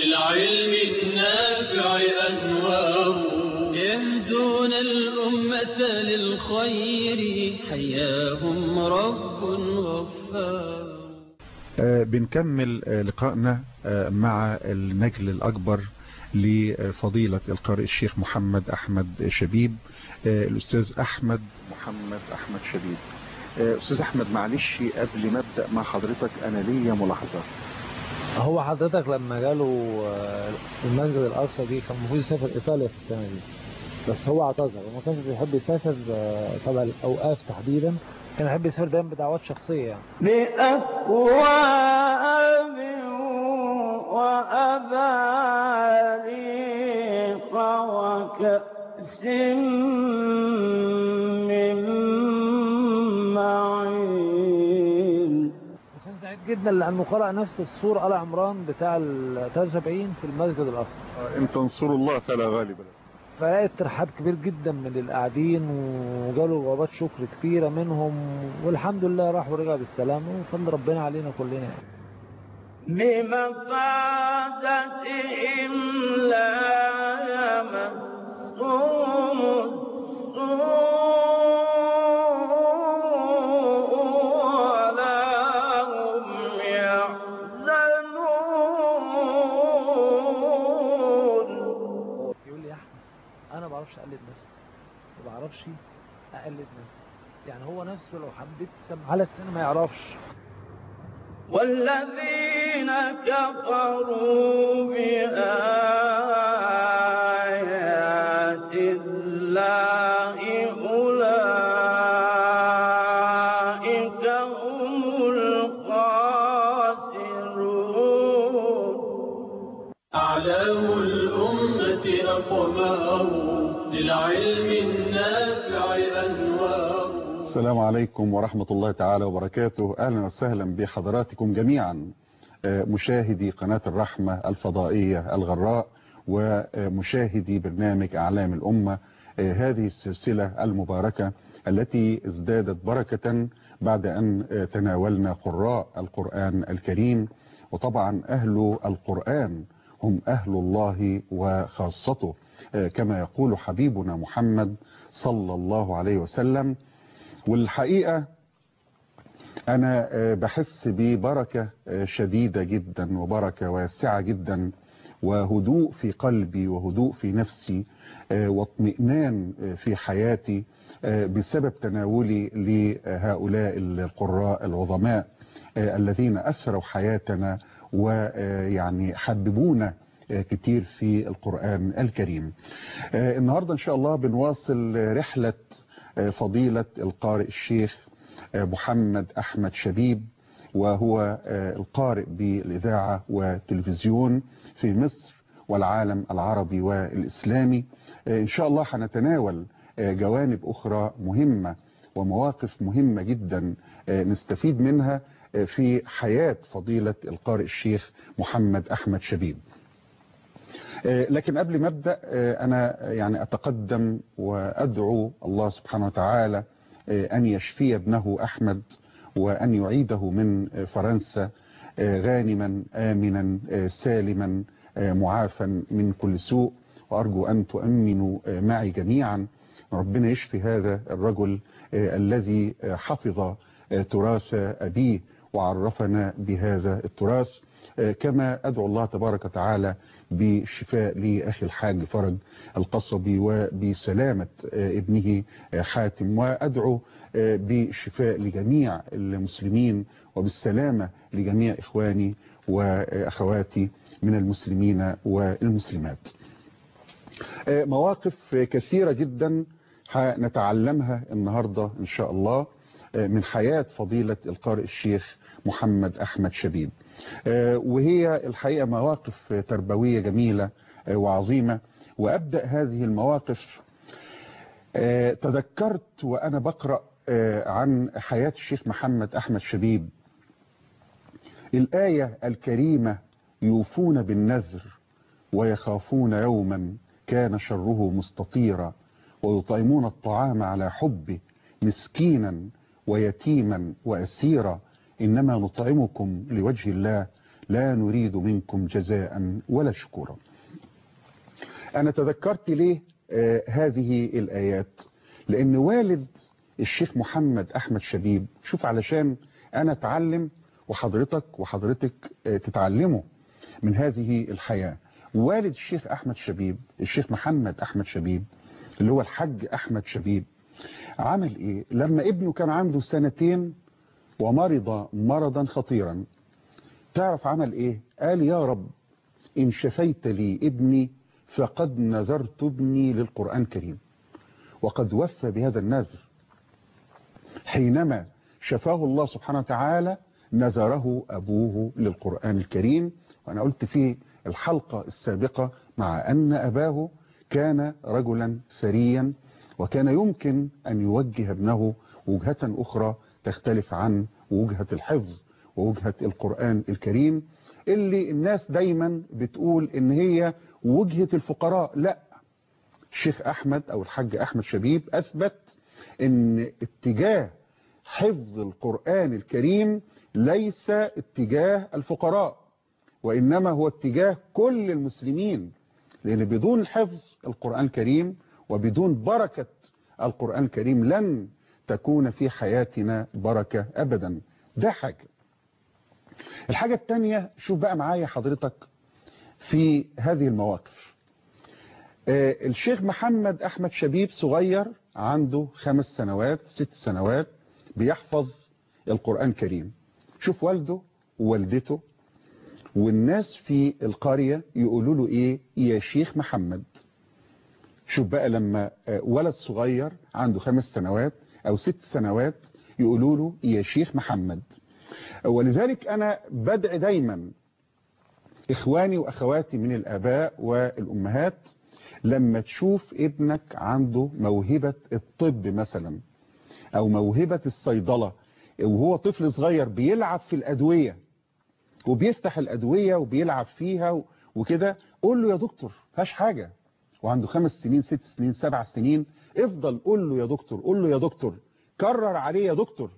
للعلم النافع أنوار يهدون الأمة للخير حياهم رب غفار آه، بنكمل آه، لقائنا آه، مع النجل الأكبر لفضيلة القارئ الشيخ محمد أحمد شبيب آه، الأستاذ أحمد محمد أحمد شبيب آه، أستاذ أحمد معلش قبل ما أبدأ مع حضرتك أنا ليا ملاحظة هو حضرتك لما جاله آه، المسجد الأقصى دي كان المفروض يسافر إيطاليا في السنة دي بس هو اعتذر وما كانش بيحب يسافر آه، تبع الأوقاف تحديدا كان يحب يسافر دايما بدعوات شخصية يعني بأكواب وأباريق وكأس من معين وكان سعيد جدا لأنه قرأ نفس السورة آل عمران بتاع ال 73 في المسجد الأقصى آه، إن تنصروا الله فلا غالب له فلقيت ترحاب كبير جدا من القاعدين وجاله جوابات شكر كتيرة منهم والحمد لله راح ورجع بالسلامة وفضل ربنا علينا كلنا يعني. بمفازتهم لا يمسهم السوء ولا هم يحزنون يقول لي يا احمد انا ما بعرفش اقلد نفسي ما بعرفش اقلد نفسي يعني هو نفسه لو حبيت تسمع على السنة ما يعرفش والذين كفروا بآيات الله أولئك هم الخاسرون أعلام الأمة أقمار للعلم النافع أنوار السلام عليكم ورحمة الله تعالى وبركاته أهلا وسهلا بحضراتكم جميعا آه، مشاهدي قناة الرحمة الفضائية الغراء ومشاهدي برنامج أعلام الأمة آه، هذه السلسلة المباركة التي ازدادت بركة بعد أن آه، تناولنا قراء القرآن الكريم وطبعا أهل القرآن هم أهل الله وخاصته آه، كما يقول حبيبنا محمد صلى الله عليه وسلم والحقيقة أنا آه، بحس ببركة آه، شديدة جدا وبركة واسعة جدا وهدوء في قلبي وهدوء في نفسي آه، واطمئنان آه، في حياتي آه، بسبب تناولي لهؤلاء القراء العظماء آه، الذين أسروا حياتنا ويعني حببونا آه، كتير في القرآن الكريم آه، النهاردة إن شاء الله بنواصل آه، رحلة آه، فضيلة القارئ الشيخ آه، محمد أحمد شبيب وهو آه، القارئ بالإذاعة والتلفزيون في مصر والعالم العربي والإسلامي آه، إن شاء الله هنتناول آه، جوانب أخرى مهمة ومواقف مهمة جدا آه، نستفيد منها آه، في حياة فضيلة القارئ الشيخ محمد أحمد شبيب آه، لكن قبل ما ابدا آه، انا يعني اتقدم وادعو الله سبحانه وتعالى آه، ان يشفي ابنه احمد وان يعيده من آه، فرنسا آه، غانما امنا آه، سالما آه، معافا من كل سوء وارجو ان تؤمنوا آه، معي جميعا ربنا يشفي هذا الرجل آه، الذي آه، حفظ آه، تراث ابيه وعرفنا بهذا التراث آه، كما أدعو الله تبارك وتعالى بشفاء لأخي الحاج فرج القصبي وبسلامة آه، ابنه آه، حاتم وأدعو آه، بشفاء لجميع المسلمين وبالسلامة لجميع إخواني وأخواتي من المسلمين والمسلمات آه، مواقف كثيرة جدا هنتعلمها النهاردة إن شاء الله آه، من حياة فضيلة القارئ الشيخ محمد أحمد شبيب آه، وهي الحقيقة مواقف تربوية جميلة آه، وعظيمة وأبدأ هذه المواقف آه، تذكرت وأنا بقرأ آه، عن حياة الشيخ محمد أحمد شبيب الآية الكريمة يوفون بالنذر ويخافون يوما كان شره مستطيرا ويطعمون الطعام على حبه مسكينا ويتيما وأسيرا إنما نطعمكم لوجه الله لا نريد منكم جزاء ولا شكورا أنا تذكرت ليه آه هذه الآيات لأن والد الشيخ محمد أحمد شبيب شوف علشان أنا أتعلم وحضرتك وحضرتك آه تتعلموا من هذه الحياة والد الشيخ أحمد شبيب الشيخ محمد أحمد شبيب اللي هو الحج أحمد شبيب عمل إيه لما ابنه كان عنده سنتين ومرض مرضا خطيرا تعرف عمل إيه قال يا رب إن شفيت لي ابني فقد نذرت ابني للقرآن الكريم وقد وفى بهذا النذر حينما شفاه الله سبحانه وتعالى نذره أبوه للقرآن الكريم وأنا قلت في الحلقة السابقة مع أن أباه كان رجلا ثريا وكان يمكن أن يوجه ابنه وجهة أخرى تختلف عن وجهة الحفظ ووجهة القرآن الكريم اللي الناس دايما بتقول ان هي وجهة الفقراء لا الشيخ أحمد أو الحاج أحمد شبيب أثبت ان اتجاه حفظ القرآن الكريم ليس اتجاه الفقراء وإنما هو اتجاه كل المسلمين لأن بدون حفظ القرآن الكريم وبدون بركة القرآن الكريم لن تكون في حياتنا بركة أبدا ده حاجة الحاجة التانية شوف بقى معايا حضرتك في هذه المواقف آه الشيخ محمد أحمد شبيب صغير عنده خمس سنوات ست سنوات بيحفظ القرآن الكريم شوف والده ووالدته والناس في القرية يقولوا له ايه يا شيخ محمد شوف بقى لما ولد صغير عنده خمس سنوات او ست سنوات يقولوا له يا شيخ محمد ولذلك انا بدعي دايما اخواني واخواتي من الاباء والامهات لما تشوف ابنك عنده موهبة الطب مثلا او موهبة الصيدلة وهو طفل صغير بيلعب في الادوية وبيفتح الادوية وبيلعب فيها وكده قول له يا دكتور فاش حاجة وعنده خمس سنين ست سنين سبع سنين افضل قول له يا دكتور قول له يا دكتور كرر عليه يا دكتور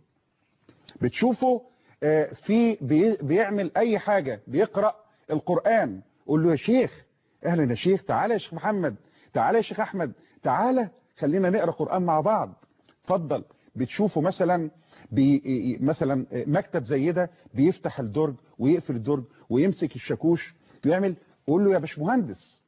بتشوفه في بيعمل اي حاجة بيقرأ القرآن قول له يا شيخ اهلا يا شيخ تعالى يا شيخ محمد تعالى يا شيخ احمد تعالى خلينا نقرأ قرآن مع بعض اتفضل بتشوفه مثلا بي مثلا مكتب زي ده بيفتح الدرج ويقفل الدرج ويمسك الشاكوش ويعمل قول له يا باشمهندس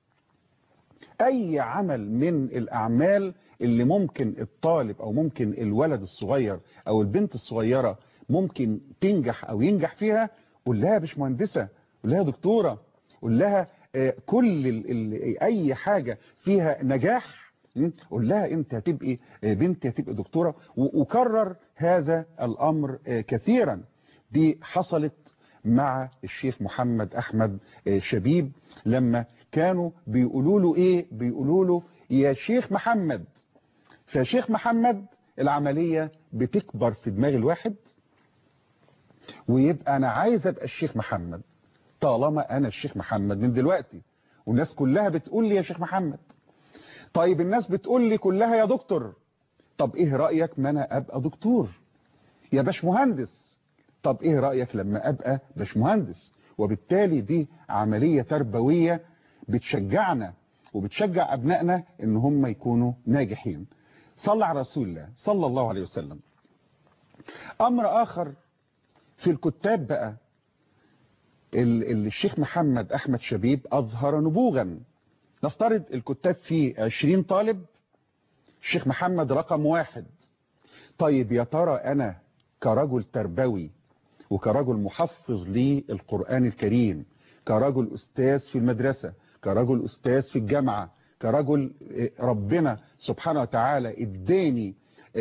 اي عمل من الاعمال اللي ممكن الطالب او ممكن الولد الصغير او البنت الصغيرة ممكن تنجح او ينجح فيها قول لها يا باشمهندسة قول لها يا دكتورة قول لها كل ال ال اي حاجة فيها نجاح قول لها انت هتبقي بنت هتبقي دكتورة وكرر هذا الامر كثيرا دي حصلت مع الشيخ محمد احمد شبيب لما كانوا بيقولوا له ايه بيقولوا له يا شيخ محمد فشيخ محمد العملية بتكبر في دماغ الواحد ويبقى انا عايز ابقى الشيخ محمد طالما انا الشيخ محمد من دلوقتي والناس كلها بتقول لي يا شيخ محمد طيب الناس بتقول لي كلها يا دكتور طب ايه رأيك ما انا ابقى دكتور يا باشمهندس طب ايه رأيك لما ابقى باشمهندس وبالتالي دي عملية تربوية بتشجعنا وبتشجع ابنائنا ان هم يكونوا ناجحين صلى على رسول الله صلى الله عليه وسلم امر اخر في الكتاب بقى الشيخ محمد احمد شبيب اظهر نبوغا نفترض الكتاب فيه 20 طالب الشيخ محمد رقم واحد طيب يا ترى انا كرجل تربوي وكرجل محفظ للقرآن الكريم كرجل أستاذ في المدرسة كرجل أستاذ في الجامعة كرجل ربنا سبحانه وتعالى اداني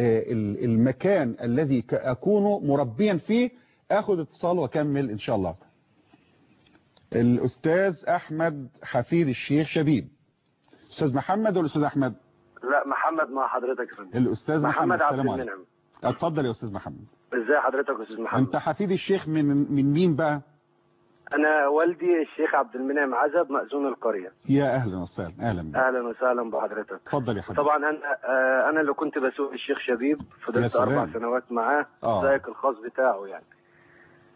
المكان الذي أكون مربيا فيه أخذ اتصال وكمل إن شاء الله الأستاذ أحمد حفيد الشيخ شبيب أستاذ محمد ولا أستاذ أحمد لا محمد مع حضرتك يا فندم الأستاذ محمد, محمد عبد السلام عليكم المنعم اتفضل يا أستاذ محمد ازاي حضرتك يا استاذ محمد أنت حفيد الشيخ من من مين بقى انا والدي الشيخ عبد المنعم عزب مأذون القرية يا أهلا وسهلا أهلا بك اهلا وسهلا بحضرتك اتفضل يا حبيبي طبعا انا آه، انا اللي كنت بسوق الشيخ شبيب يا فضلت سلام. اربع سنوات معاه آه. السائق الخاص بتاعه يعني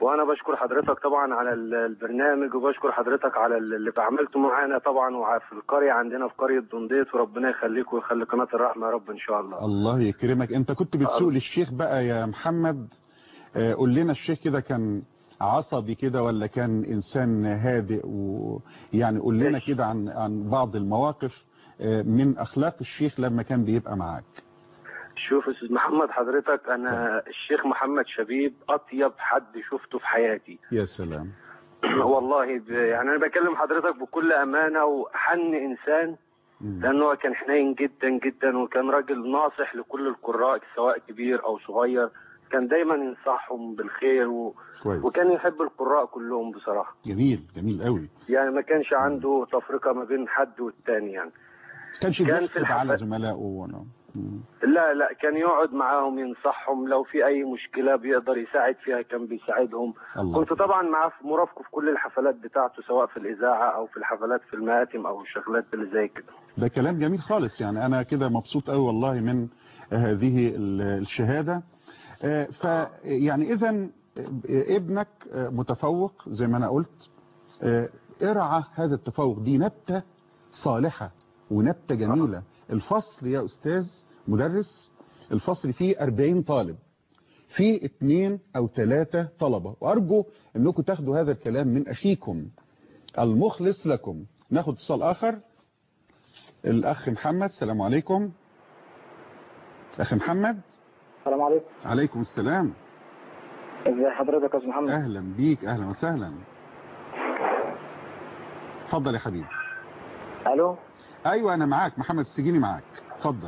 وانا بشكر حضرتك طبعا على ال- البرنامج وبشكر حضرتك على ال- اللي عملته معانا طبعا وفي القريه عندنا في قريه دنديت وربنا يخليك ويخلي قناه الرحمه يا رب ان شاء الله الله يكرمك انت كنت بتسوق للشيخ بقى يا محمد آه، قول لنا الشيخ كده كان عصبي كده ولا كان انسان هادئ ويعني قول لنا ماشي. كده عن عن بعض المواقف آه، من اخلاق الشيخ لما كان بيبقى معاك شوف يا استاذ محمد حضرتك انا الشيخ محمد شبيب اطيب حد شفته في حياتي يا سلام والله ب... يعني انا بكلم حضرتك بكل امانه وحن انسان مم. لانه هو كان حنين جدا جدا وكان راجل ناصح لكل القراء سواء كبير او صغير كان دايما ينصحهم بالخير و... كويس وكان يحب القراء كلهم بصراحه جميل جميل قوي يعني ما كانش عنده تفرقه ما بين حد والتاني يعني كانش كان في بيحقد الحفلة- على زملائه وانا مم. لا لا كان يقعد معاهم ينصحهم لو في اي مشكله بيقدر يساعد فيها كان بيساعدهم الله كنت طبعا معاه في مرافقه في كل الحفلات بتاعته سواء في الاذاعه او في الحفلات في المآتم او الشغلات اللي زي كده ده كلام جميل خالص يعني انا كده مبسوط قوي والله من هذه ال- الشهادة آه، ف يعني اذا ابنك آه، متفوق زي ما انا قلت آه، ارعى هذا التفوق دي نبتة صالحة ونبتة جميلة الفصل يا استاذ مدرس الفصل فيه 40 طالب في اثنين او ثلاثة طلبة وارجو انكم تاخدوا هذا الكلام من اخيكم المخلص لكم ناخد اتصال اخر الأخ محمد السلام عليكم أخ محمد السلام عليكم عليكم السلام ازي حضرتك يا استاذ محمد أهلا بيك أهلا وسهلا اتفضل يا حبيبي الو أيوة أنا معاك محمد السجيني معاك اتفضل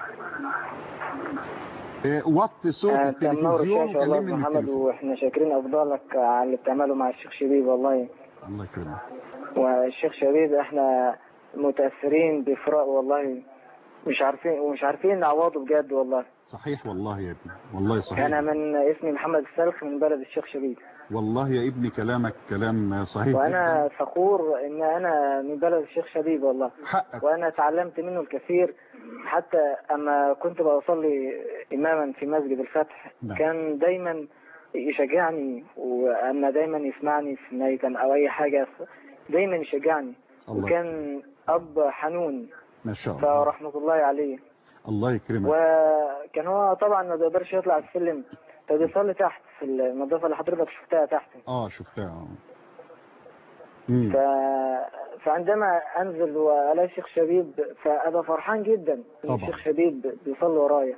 إيه، وطي صوت آه، تنور التلفزيون الشاشه والله يا وكلمني استاذ من محمد التليفون واحنا شاكرين افضالك على اللي بتعمله مع الشيخ شبيب والله الله يكرمك والشيخ شبيب احنا متاثرين بفراق والله مش عارفين ومش عارفين نعوضه بجد والله صحيح والله يا ابني والله صحيح انا من اسمي محمد السلخ من بلد الشيخ شبيب والله يا ابني كلامك كلام صحيح وانا جداً. فخور ان انا من بلد الشيخ شبيب والله حقك وانا تعلمت منه الكثير حتى اما كنت بصلي اماما في مسجد الفتح نعم. كان دايما يشجعني واما دايما يسمعني في ميتم او اي حاجه دايما يشجعني الله وكان اب حنون ما شاء الله فرحمه الله عليه الله يكرمك وكان هو طبعا ما بيقدرش يطلع السلم فبيصلي تحت في النظافه اللي حضرتك شفتها تحت اه شفتها اه مم. ف... فعندما انزل والاقي الشيخ شبيب فابقى فرحان جدا ان طبعا. الشيخ شبيب بيصلي ورايا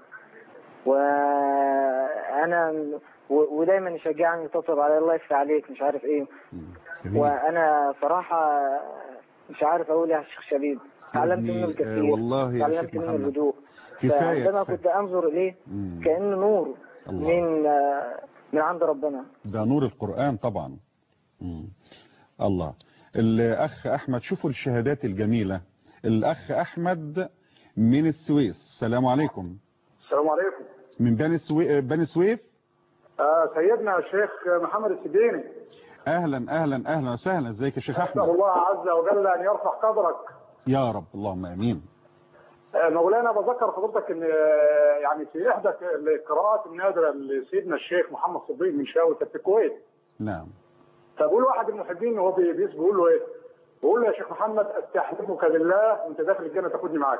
وانا و... ودايما يشجعني يطبطب علي الله يفتح عليك مش عارف ايه مم. جميل. وانا صراحه مش عارف اقول يا شيخ شبيب تعلمت ابني، منه آه، الكثير والله يا تعلمت شيخ منه محمد. الهدوء كفاية فعندما كفاية. كنت انظر اليه مم. كانه نور الله. من آه، من عند ربنا ده نور القرآن طبعا مم. الله الأخ أحمد شوفوا الشهادات الجميلة الأخ أحمد من السويس السلام عليكم السلام عليكم من بني, سوي... بني سويف آه سيدنا الشيخ محمد السديني أهلا أهلا أهلا وسهلا ازيك يا شيخ أسأل أحمد الله عز وجل أن يرفع قدرك يا رب اللهم أمين آه مولانا بذكر حضرتك أن آه، يعني في إحدى القراءات النادرة لسيدنا الشيخ محمد صديق من شاوي كانت في الكويت نعم فبقول واحد المحبين وهو بيبيس بيقول له إيه؟ بيقول له يا شيخ محمد استحلفك بالله وأنت داخل الجنة تاخدني معاك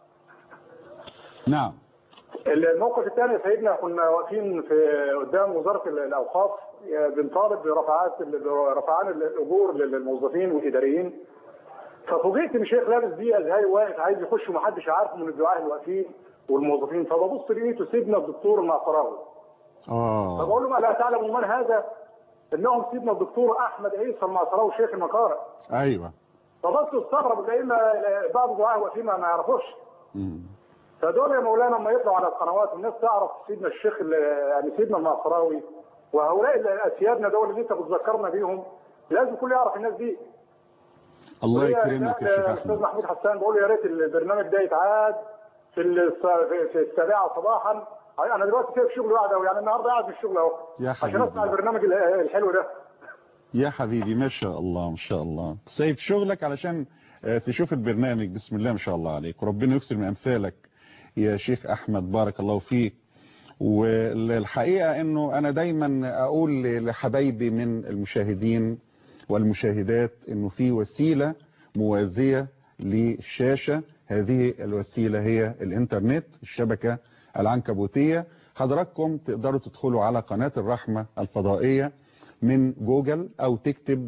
نعم الموقف الثاني يا سيدنا كنا واقفين في قدام وزاره الاوقاف بنطالب برفعات رفعان الاجور للموظفين والاداريين ففوجئت ان شيخ لابس دي ازهري واقف عايز يخش ومحدش عارفه من الدعاء اللي واقفين والموظفين فببص لقيته سيدنا الدكتور المعصراوي آه فبقول لهم الا تعلموا من هذا؟ انهم سيدنا الدكتور احمد عيسى المعصراوي شيخ المقارئ أيوة فبص استغرب لان بعض الدعاء واقفين ما ما يعرفوش مم. فدول يا مولانا لما يطلعوا على القنوات والناس تعرف سيدنا الشيخ ال- يعني سيدنا المعصراوي وهؤلاء الاسيادنا دول اللي انت بتذكرنا بيهم لازم كل يعرف الناس دي الله وهي يكرمك يا شيخ الاستاذ أحمد محمود حسان بقول له يا ريت البرنامج ده يتعاد في الس- في- في السابعه صباحا انا دلوقتي سايب شغل قاعد اهو يعني النهارده قاعد في الشغل اهو يا عشان حبيبي. اسمع البرنامج ال- الحلو ده يا حبيبي ما شاء الله ما شاء الله سايب شغلك علشان آه، تشوف البرنامج بسم الله ما شاء الله عليك وربنا يكثر من أمثالك يا شيخ أحمد بارك الله فيك والحقيقة انه انا دايما اقول لحبايبي من المشاهدين والمشاهدات انه في وسيلة موازية للشاشة هذه الوسيلة هي الانترنت الشبكة العنكبوتية حضراتكم تقدروا تدخلوا على قناة الرحمة الفضائية من جوجل او تكتب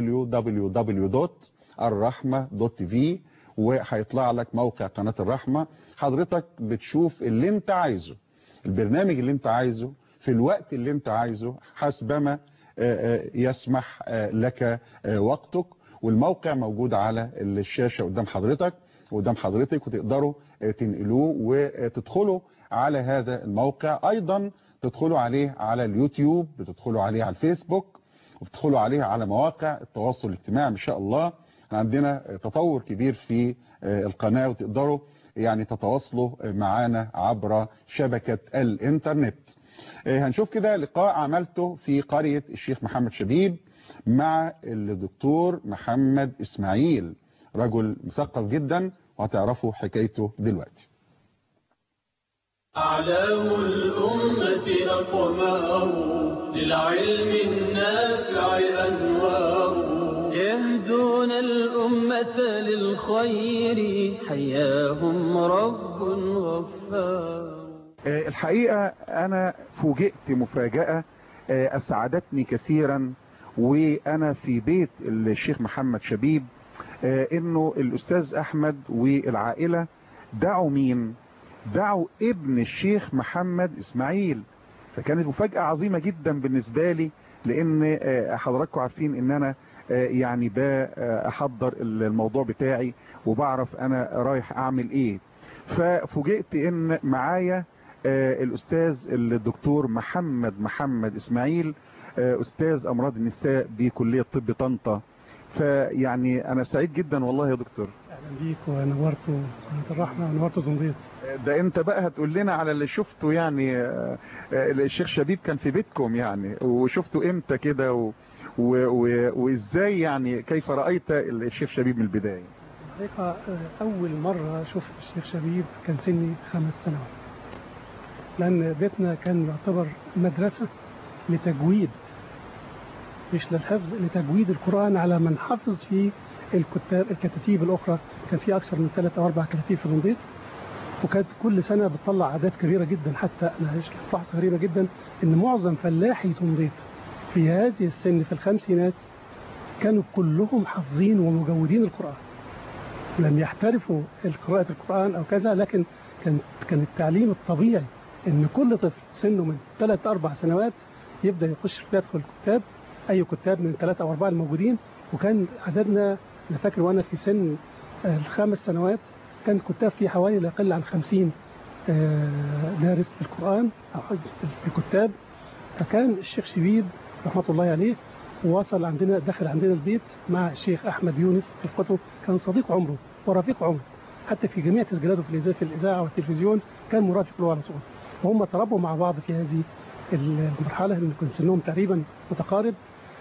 www.الرحمة.tv وهيطلع لك موقع قناة الرحمة حضرتك بتشوف اللي انت عايزه البرنامج اللي انت عايزه في الوقت اللي انت عايزه حسبما يسمح لك وقتك والموقع موجود على الشاشة قدام حضرتك قدام حضرتك وتقدروا تنقلوه وتدخلوا على هذا الموقع ايضا تدخلوا عليه على اليوتيوب بتدخلوا عليه على الفيسبوك وبتدخلوا عليه على مواقع التواصل الاجتماعي ان شاء الله عندنا تطور كبير في القناة وتقدروا يعني تتواصلوا معانا عبر شبكة الانترنت هنشوف كده لقاء عملته في قرية الشيخ محمد شبيب مع الدكتور محمد اسماعيل رجل مثقف جدا وهتعرفوا حكايته دلوقتي أعلام الأمة أقمار للعلم النافع أنوار يهدون الأمة للخير حياهم رب غفار الحقيقة أنا فوجئت مفاجأة أسعدتني كثيرا وأنا في بيت الشيخ محمد شبيب إنه الأستاذ أحمد والعائلة دعوا مين دعوا ابن الشيخ محمد إسماعيل فكانت مفاجأة عظيمة جدا بالنسبة لي لأن حضراتكم عارفين إن أنا يعني بحضر الموضوع بتاعي وبعرف أنا رايح أعمل إيه ففوجئت إن معايا الأستاذ الدكتور محمد محمد إسماعيل أستاذ أمراض النساء بكلية طب طنطا فيعني أنا سعيد جدا والله يا دكتور اهلا بيك ونورت قناه الرحمه ونورت تنظيف ده انت بقى هتقول لنا على اللي شفته يعني الشيخ شبيب كان في بيتكم يعني وشفته امتى كده و... و... و... وازاي يعني كيف رأيت الشيخ شبيب من البداية الحقيقه اول مره شفت الشيخ شبيب كان سني خمس سنوات لان بيتنا كان يعتبر مدرسه لتجويد مش للحفظ لتجويد القران على من حفظ في الكتاب الكتاتيب الاخرى كان في اكثر من ثلاث او اربع كتاتيب في المنطقه وكانت كل سنه بتطلع اعداد كبيره جدا حتى انا لاحظت غريبه جدا ان معظم فلاحي تنظيف في هذه السن في الخمسينات كانوا كلهم حافظين ومجودين القران لم يحترفوا قراءه القران او كذا لكن كان كان التعليم الطبيعي ان كل طفل سنه من ثلاث اربع سنوات يبدا يخش يدخل كتاب اي كتاب من ثلاثه او اربعه الموجودين وكان عددنا انا فاكر وانا في سن الخمس سنوات كان كتاب في حوالي لا يقل عن 50 دارس القرآن أو الكتاب فكان الشيخ شبيب رحمة الله عليه وصل عندنا دخل عندنا البيت مع الشيخ أحمد يونس في الكتب كان صديق عمره ورفيق عمره حتى في جميع تسجيلاته في في الإذاعة والتلفزيون كان مرافق له على طول وهم تربوا مع بعض في هذه المرحلة اللي كان سنهم تقريبا متقارب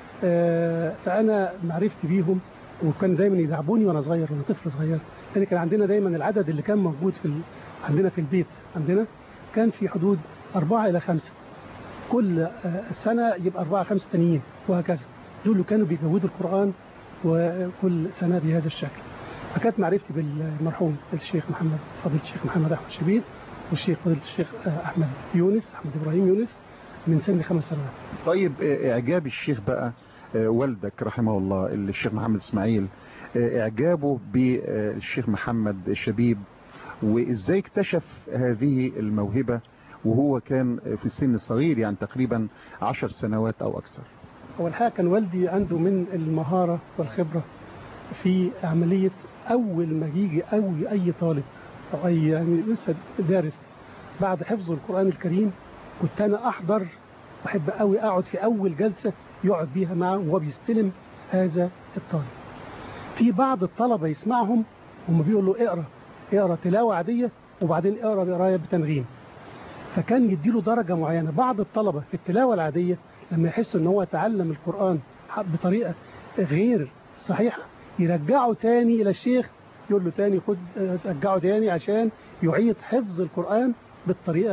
فأنا معرفتي بيهم وكان دايما يدعبوني وانا صغير وانا طفل صغير لان كان عندنا دايما العدد اللي كان موجود في ال... عندنا في البيت عندنا كان في حدود أربعة إلى خمسة كل سنة يبقى أربعة خمسة تانيين وهكذا دول اللي كانوا بيجودوا القرآن وكل سنة بهذا الشكل فكانت معرفتي بالمرحوم الشيخ محمد فضيلة الشيخ محمد أحمد شبيب والشيخ فضيلة الشيخ أحمد يونس أحمد إبراهيم يونس من سن خمس سنوات طيب إعجاب الشيخ بقى والدك رحمه الله الشيخ محمد اسماعيل اعجابه بالشيخ محمد شبيب وازاي اكتشف هذه الموهبة وهو كان في السن الصغير يعني تقريبا عشر سنوات او اكثر هو الحقيقة كان والدي عنده من المهارة والخبرة في عملية اول ما يجي قوي اي طالب او اي يعني لسه دارس بعد حفظ القرآن الكريم كنت انا احضر واحب قوي اقعد في اول جلسة يقعد بيها معه وهو بيستلم هذا الطالب في بعض الطلبة يسمعهم هم بيقولوا له اقرأ اقرأ تلاوة عادية وبعدين اقرأ بقراية بتنغيم فكان يديله درجة معينة بعض الطلبة في التلاوة العادية لما يحس ان هو تعلم القرآن بطريقة غير صحيحة يرجعه تاني الى الشيخ يقول له تاني خد رجعه تاني عشان يعيد حفظ القرآن بالطريقة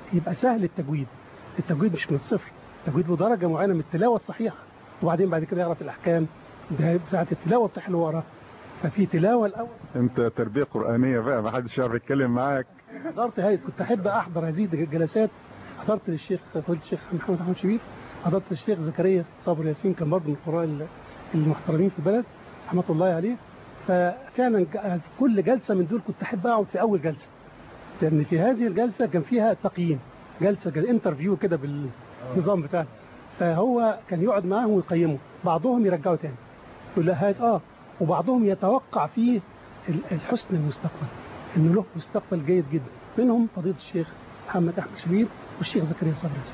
يبقى سهل التجويد التجويد مش من الصفر التجويد بدرجة معينة من التلاوة الصحيحة وبعدين بعد كده يعرف الأحكام بتاعة التلاوة الصحيحة اللي وراها ففي تلاوة الأول انت تربية قرآنية بقى ما حدش يعرف يتكلم معاك حضرت هاي كنت أحب أحضر هذه الجلسات حضرت للشيخ فضيلة الشيخ محمد أحمد شبيب حضرت للشيخ زكريا صابر ياسين كان برضه من القراء المحترمين في البلد رحمة الله عليه فكان كل جلسة من دول كنت أحب أقعد في أول جلسة لأن في هذه الجلسة كان فيها تقييم جلسة كان انترفيو كده بالنظام بتاعنا فهو كان يقعد معاهم ويقيمه بعضهم يرجعوا تاني يقول لا هذا اه وبعضهم يتوقع فيه الحسن المستقبل انه له مستقبل جيد جدا منهم فضيله الشيخ محمد احمد شبيب والشيخ زكريا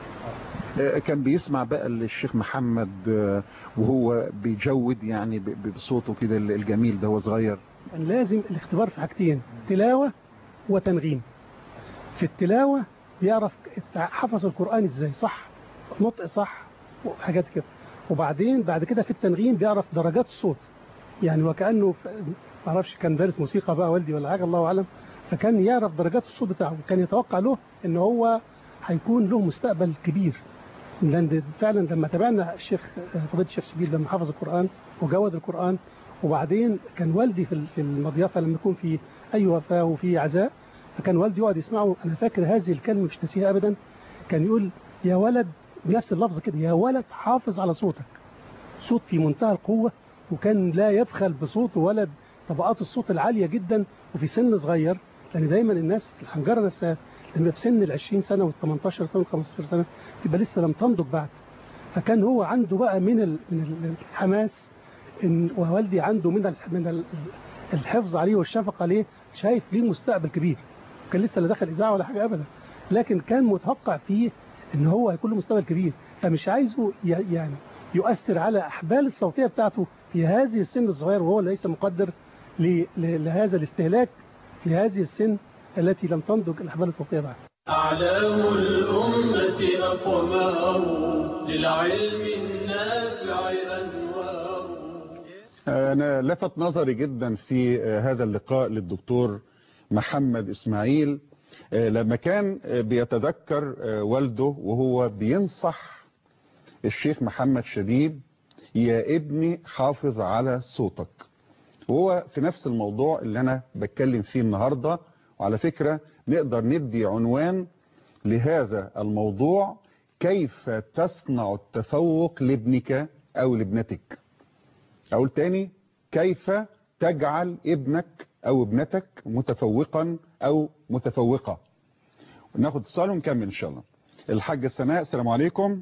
صبري كان بيسمع بقى الشيخ محمد وهو بيجود يعني بصوته كده الجميل ده هو صغير كان لازم الاختبار في حاجتين تلاوة وتنغيم في التلاوة بيعرف حفظ القرآن ازاي صح نطق صح وحاجات كده وبعدين بعد كده في التنغيم بيعرف درجات الصوت يعني وكأنه ما اعرفش كان دارس موسيقى بقى والدي ولا حاجة الله أعلم فكان يعرف درجات الصوت بتاعه كان يتوقع له ان هو هيكون له مستقبل كبير لان فعلا لما تابعنا الشيخ فضيله الشيخ شبيل لما حفظ القرآن وجود القرآن وبعدين كان والدي في المضيافة لما يكون في أي وفاة وفي عزاء فكان والدي يقعد يسمعه أنا فاكر هذه الكلمة مش ناسيها أبدا كان يقول يا ولد بنفس اللفظ كده يا ولد حافظ على صوتك صوت في منتهى القوة وكان لا يبخل بصوته ولد طبقات الصوت العالية جدا وفي سن صغير لأن دايما الناس في الحنجرة نفسها لما في سن ال 20 سنة وال 18 سنة وال 15 سنة تبقى لسه لم تنضج بعد فكان هو عنده بقى من من الحماس إن ووالدي عنده من من الحفظ عليه والشفقة عليه شايف ليه مستقبل كبير كان لسه لا دخل إذاعة ولا حاجة أبدا لكن كان متوقع فيه إن هو هيكون له مستقبل كبير فمش عايزه يعني يؤثر على أحبال الصوتية بتاعته في هذه السن الصغير وهو ليس مقدر لهذا الاستهلاك في هذه السن التي لم تنضج الأحبال الصوتية بعد أعلام الأمة أقمار للعلم النافع أنوار أنا لفت نظري جدا في هذا اللقاء للدكتور محمد إسماعيل لما كان بيتذكر والده وهو بينصح الشيخ محمد شبيب يا ابني حافظ على صوتك وهو في نفس الموضوع اللي أنا بتكلم فيه النهاردة وعلى فكرة نقدر ندي عنوان لهذا الموضوع كيف تصنع التفوق لابنك أو لابنتك أقول تاني كيف تجعل ابنك أو ابنتك متفوقا أو متفوقة ناخد اتصال ونكمل إن شاء الله الحاجة سناء السلام عليكم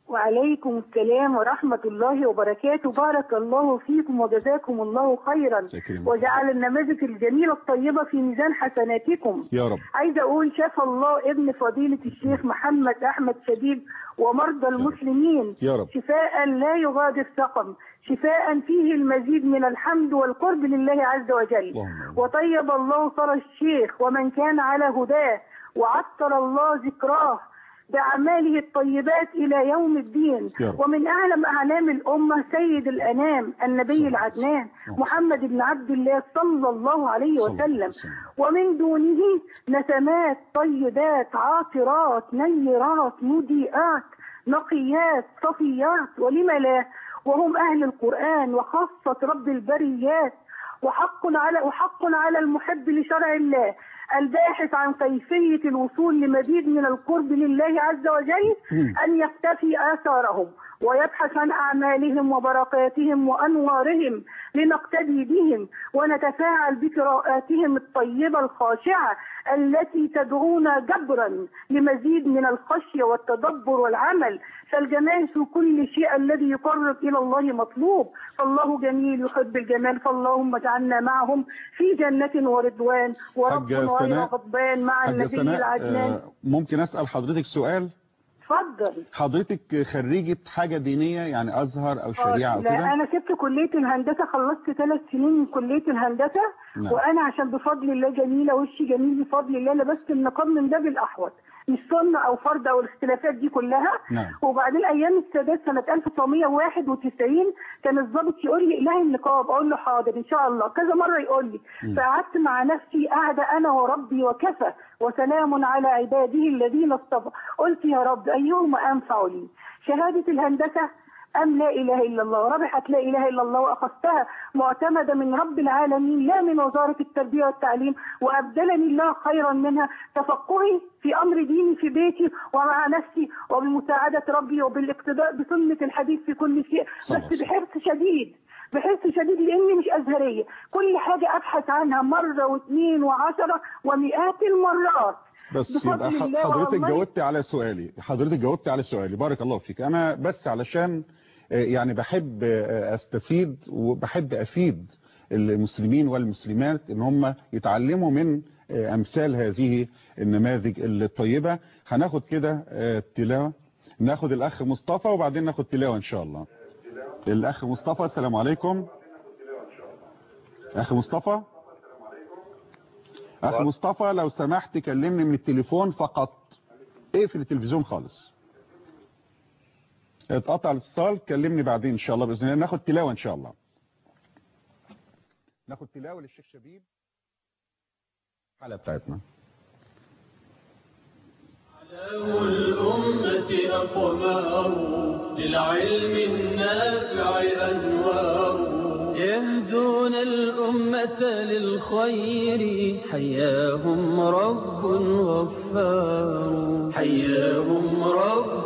وعليكم السلام ورحمة الله وبركاته بارك الله فيكم وجزاكم الله خيرا وجعل النماذج الجميلة الطيبة في ميزان حسناتكم يا رب عايزة أقول شاف الله ابن فضيلة الشيخ محمد أحمد شديد ومرضى المسلمين يا رب. شفاء لا يغادر سقم شفاء فيه المزيد من الحمد والقرب لله عز وجل اللهم. وطيب الله ثرى الشيخ ومن كان على هداه وعطر الله ذكراه بأعماله الطيبات إلى يوم الدين يا رب. ومن أعلم أعلام الأمة سيد الأنام النبي العدنان محمد بن عبد الله صلى الله عليه صلى الله عليه وسلم وسلم. ومن دونه نسمات طيبات عاطرات نيرات مضيئات نقيات صفيات ولم لا وهم أهل القرآن وخاصة رب البريات وحق على وحق على المحب لشرع الله الباحث عن كيفية الوصول لمزيد من القرب لله عز وجل أن يقتفي آثارهم ويبحث عن أعمالهم وبركاتهم وأنوارهم لنقتدي بهم ونتفاعل بقراءاتهم الطيبة الخاشعة التي تدعونا جبرا لمزيد من الخشية والتدبر والعمل فالجمال في كل شيء الذي يقرب إلى الله مطلوب فالله جميل يحب الجمال فاللهم اجعلنا معهم في جنة ورضوان وربنا غير سناء. غضبان مع حاجة النبي سناء العدنان آه، ممكن أسأل حضرتك سؤال اتفضل حضرتك خريجة حاجة دينية يعني أزهر أو شريعة أو لا كده انا سبت كليه الهندسه خلصت ثلاث سنين من كليه الهندسه نعم. وانا عشان بفضل الله جميله وشي جميل بفضل الله لبست النقاب من باب الاحوط مش سنه او فرض او الاختلافات دي كلها نعم. وبعدين ايام السادات سنه 1991 كان الضابط يقول لي الهي النقاب اقول له حاضر ان شاء الله كذا مره يقول لي مم. فقعدت مع نفسي قاعده انا وربي وكفى وسلام على عباده الذين اصطفى قلت يا رب ايهما انفع لي شهاده الهندسه أم لا إله إلا الله ربحت لا إله إلا الله وأخذتها معتمدة من رب العالمين لا من وزارة التربية والتعليم وأبدلني الله خيرا منها تفقهي في أمر ديني في بيتي ومع نفسي وبمساعدة ربي وبالاقتداء بسنة الحديث في كل شيء صح. بس بحرص شديد بحرص شديد لاني مش ازهريه كل حاجه ابحث عنها مره واثنين وعشره ومئات المرات بس بفضل يبقى ح- الله حضرتك والله. جاوبت على سؤالي حضرتك جاوبت على سؤالي بارك الله فيك انا بس علشان آه، يعني بحب آه، استفيد وبحب افيد المسلمين والمسلمات ان هم يتعلموا من آه، امثال هذه النماذج الطيبة هناخد كده آه، تلاوة ناخد الاخ مصطفى وبعدين ناخد تلاوة ان شاء الله الاخ مصطفى السلام عليكم اخ مصطفى اخ مصطفى لو سمحت كلمني من التليفون فقط اقفل التلفزيون خالص اتقطع الاتصال كلمني بعدين ان شاء الله باذن الله ناخد تلاوه ان شاء الله ناخد تلاوه للشيخ شبيب الحلقه بتاعتنا علام الأمة أقمار للعلم النافع أنوار يهدون الأمة للخير حياهم رب غفار حياهم رب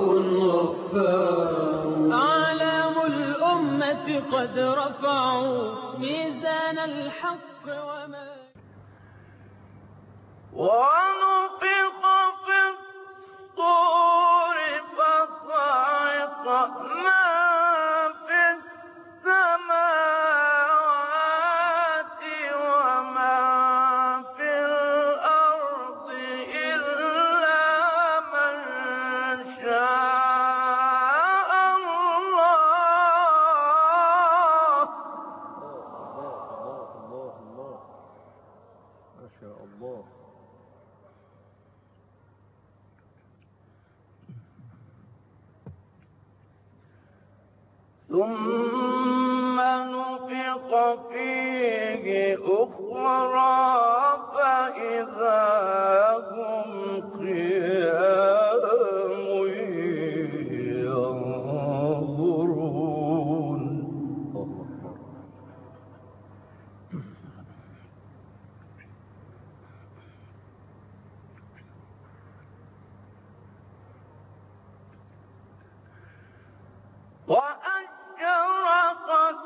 غفار أعلام الأمة قد رفعوا ميزان الحق وما ونفخ في الصور فصعق من في السماوات ومن في الأرض إلا من شاء الله ما شاء الله ثم نفخ فيه أخرى فإذا هم قيام ينظرون وأشرقت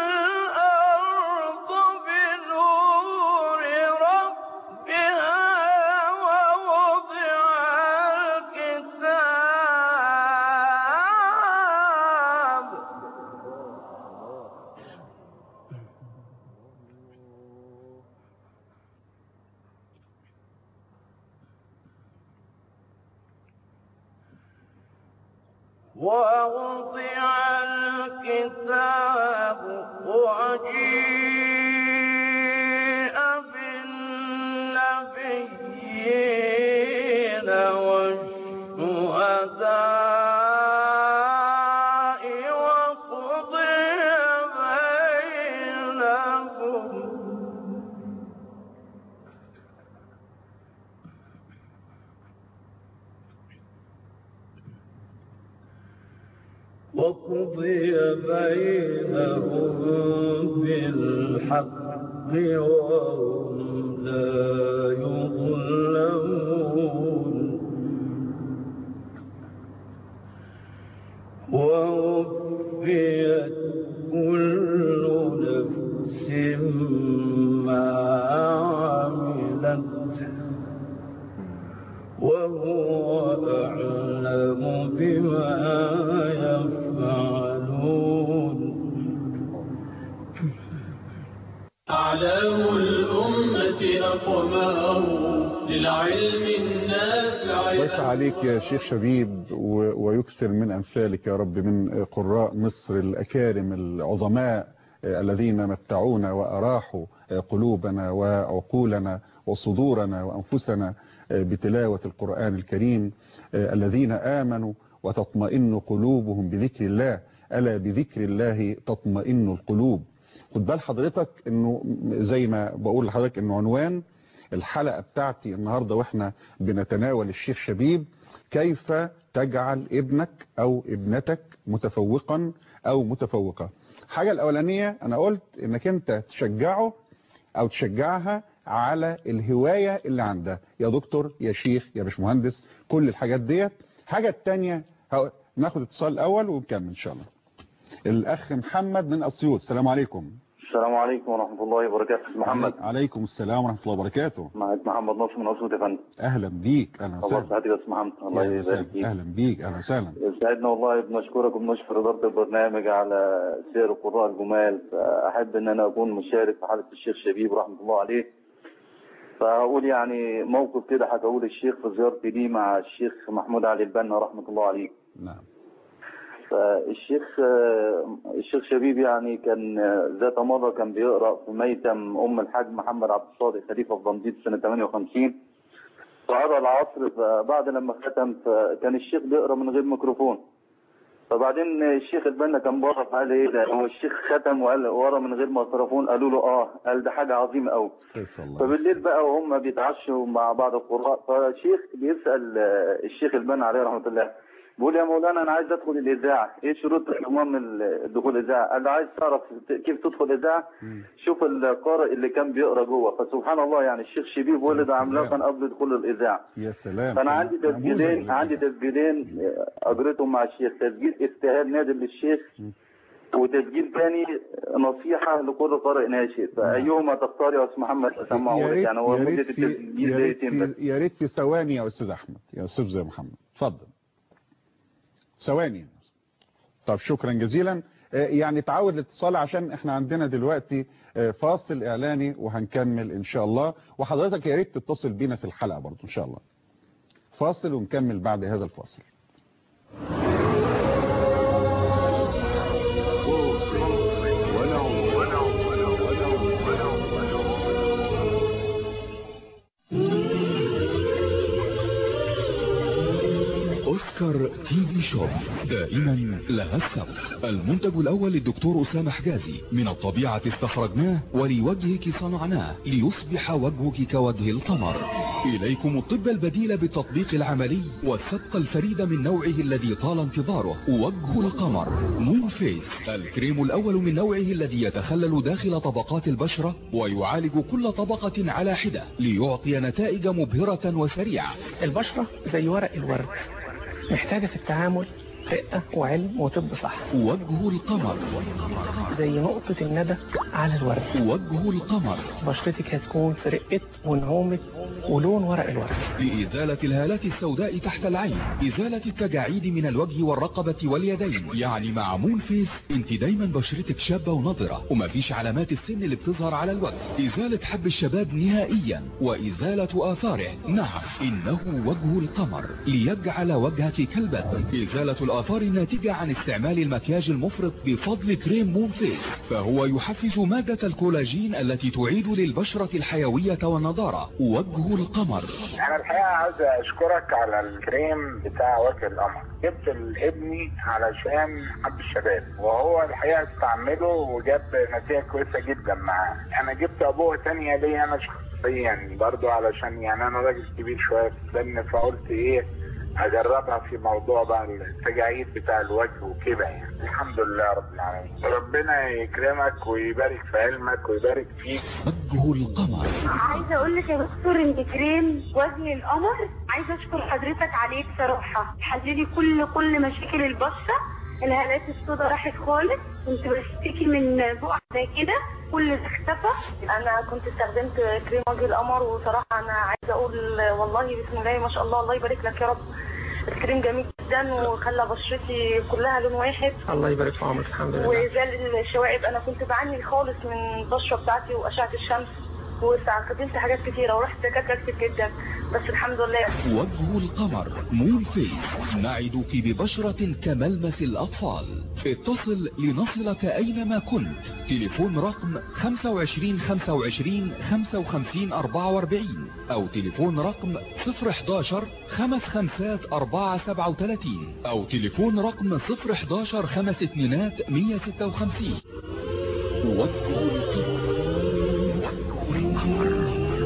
الأرض بنور ربها ووضع الكتاب ووضع الكتاب وجيء بالنبيين والشهداء وقضي بينهم وقضي بينهم بالحق وهم لا يظلمون ووفيت كل نفس ما عملت وهو أعلم بما يفعلون أعلام الأمة أقمار للعلم النافع ويس عليك يا شيخ شبيب و- ويكثر من أمثالك يا رب من قراء مصر الأكارم العظماء آه، الذين متعونا وأراحوا آه، قلوبنا وعقولنا وصدورنا وأنفسنا آه، بتلاوة القرآن الكريم آه، الذين آمنوا وتطمئن قلوبهم بذكر الله ألا بذكر الله تطمئن القلوب خد بال حضرتك انه زي ما بقول لحضرتك انه عنوان الحلقة بتاعتي النهاردة واحنا بنتناول الشيخ شبيب كيف تجعل ابنك او ابنتك متفوقا او متفوقة حاجة الاولانية انا قلت انك انت تشجعه او تشجعها على الهواية اللي عندها يا دكتور يا شيخ يا باشمهندس كل الحاجات ديت حاجة التانية هو- ناخد اتصال الاول ونكمل ان شاء الله الاخ محمد من اسيوط السلام عليكم السلام عليكم ورحمة الله وبركاته محمد عليكم السلام ورحمة الله وبركاته معك محمد ناصر من أسود يا فندم اهلا بيك اهلا الله وسهلا يسعدك يا أستاذ محمد الله أهلا يبارك وسهلا فيك اهلا بيك اهلا وسهلا يسعدنا والله بنشكرك وبنشكر إدارة البرنامج على سير القراء الجمال فأحب إن أنا أكون مشارك في حلقة الشيخ شبيب رحمة الله عليه فأقول يعني موقف كده هقول الشيخ في زيارتي ليه مع الشيخ محمود علي البنا رحمة الله عليه نعم فالشيخ آه، الشيخ شبيب يعني كان آه، ذات مرة كان بيقرأ في ميتم أم الحاج محمد عبد الصادق خليفة في دمديد سنة 58 فقرأ العصر فبعد لما ختم فكان الشيخ بيقرأ من غير ميكروفون فبعدين الشيخ البنا كان بره فقال ايه ده هو الشيخ ختم وقال ورا من غير ميكروفون قالوا له اه قال ده حاجة عظيمة قوي فبالليل بقى وهم بيتعشوا مع بعض القراء فالشيخ بيسأل آه، الشيخ البنا عليه رحمة الله بيقول يا مولانا انا عايز ادخل الاذاعه ايه شروط الامام الدخول الاذاعه قال له عايز تعرف كيف تدخل الاذاعه شوف القارئ اللي كان بيقرا جوه فسبحان الله يعني الشيخ شبيب ولد عملاقا قبل دخول الاذاعه يا سلام فانا عندي نموذج تسجيلين لكده. عندي تسجيلين اجريتهم مع الشيخ تسجيل اجتهاد نادر للشيخ وتسجيل ثاني نصيحه لكل قارئ ناشئ فايهما تختار يا استاذ محمد اسمعه يا لك ريت يعني هو يا مده ريت في التسجيل يا ريت دقيقتين بس في يا ريت في ثواني يا استاذ احمد يا استاذ زي محمد اتفضل ثواني طب شكرا جزيلا آه، يعني تعود الاتصال عشان احنا عندنا دلوقتي آه، فاصل اعلاني وهنكمل ان شاء الله وحضرتك يا ريت تتصل بينا في الحلقه برضو ان شاء الله فاصل ونكمل بعد هذا الفاصل اوسكار تي في شوب دائما لها السبق المنتج الاول للدكتور اسامه حجازي من الطبيعه استخرجناه ولوجهك صنعناه ليصبح وجهك كوجه القمر اليكم الطب البديل بالتطبيق العملي والسبق الفريد من نوعه الذي طال انتظاره وجه القمر مون فيس الكريم الاول من نوعه الذي يتخلل داخل طبقات البشره ويعالج كل طبقه على حده ليعطي نتائج مبهره وسريعه البشرة زي ورق الورد محتاجة في التعامل رقة وعلم وطب صح وجه القمر زي نقطة الندى على الورد وجه القمر بشرتك هتكون في رقة ونعومة ولون ورق الورد لإزالة الهالات السوداء تحت العين إزالة التجاعيد من الوجه والرقبة واليدين يعني مع مون فيس انت دايما بشرتك شابة ونضرة ومفيش علامات السن اللي بتظهر على الوجه إزالة حب الشباب نهائيا وإزالة آثاره نعم إنه وجه القمر ليجعل وجهك كالبدر إزالة الآثار الناتجة عن استعمال المكياج المفرط بفضل كريم مون فيس فهو يحفز مادة الكولاجين التي تعيد للبشرة الحيوية والنضارة وجه القمر انا الحقيقه عاوز اشكرك على الكريم بتاع وجه القمر جبت لابني علشان حب الشباب وهو الحقيقه استعمله وجاب نتيجه كويسه جدا معاه انا جبت ابوه تانية ليا انا شخصيا برضو علشان يعني انا راجل كبير شويه في السن فقلت ايه اجربها في موضوع بقى التجاعيد بتاع الوجه وكده يعني الحمد لله رب العالمين ربنا يكرمك ويبارك في علمك ويبارك فيك وجه القمر عايزه اقول لك يا دكتور ان كريم وجه القمر عايزه اشكر حضرتك عليه بصراحه حللي كل كل مشاكل البشره الهالات السوداء راحت خالص كنت بشتكي من بقع زي كده كل ده اختفى انا كنت استخدمت كريم وجه القمر وصراحه انا عايزه اقول والله بسم الله ما شاء الله الله يبارك لك يا رب الكريم جميل جدا وخلى بشرتي كلها لون واحد الله يبارك في عمرك الحمد لله وزال الشوائب انا كنت بعاني خالص من البشره بتاعتي واشعه الشمس واستخدمت حاجات كتيره ورحت دكاتره كتير جدا بس الحمد لله وجه القمر مون فيس نعدك ببشرة كملمس الأطفال اتصل لنصلك أينما كنت تليفون رقم 25 25 55 44 أو تليفون رقم 011 خمس خمسات 4 37 أو تليفون رقم 011 خمس اتنينات 156 وجه القمر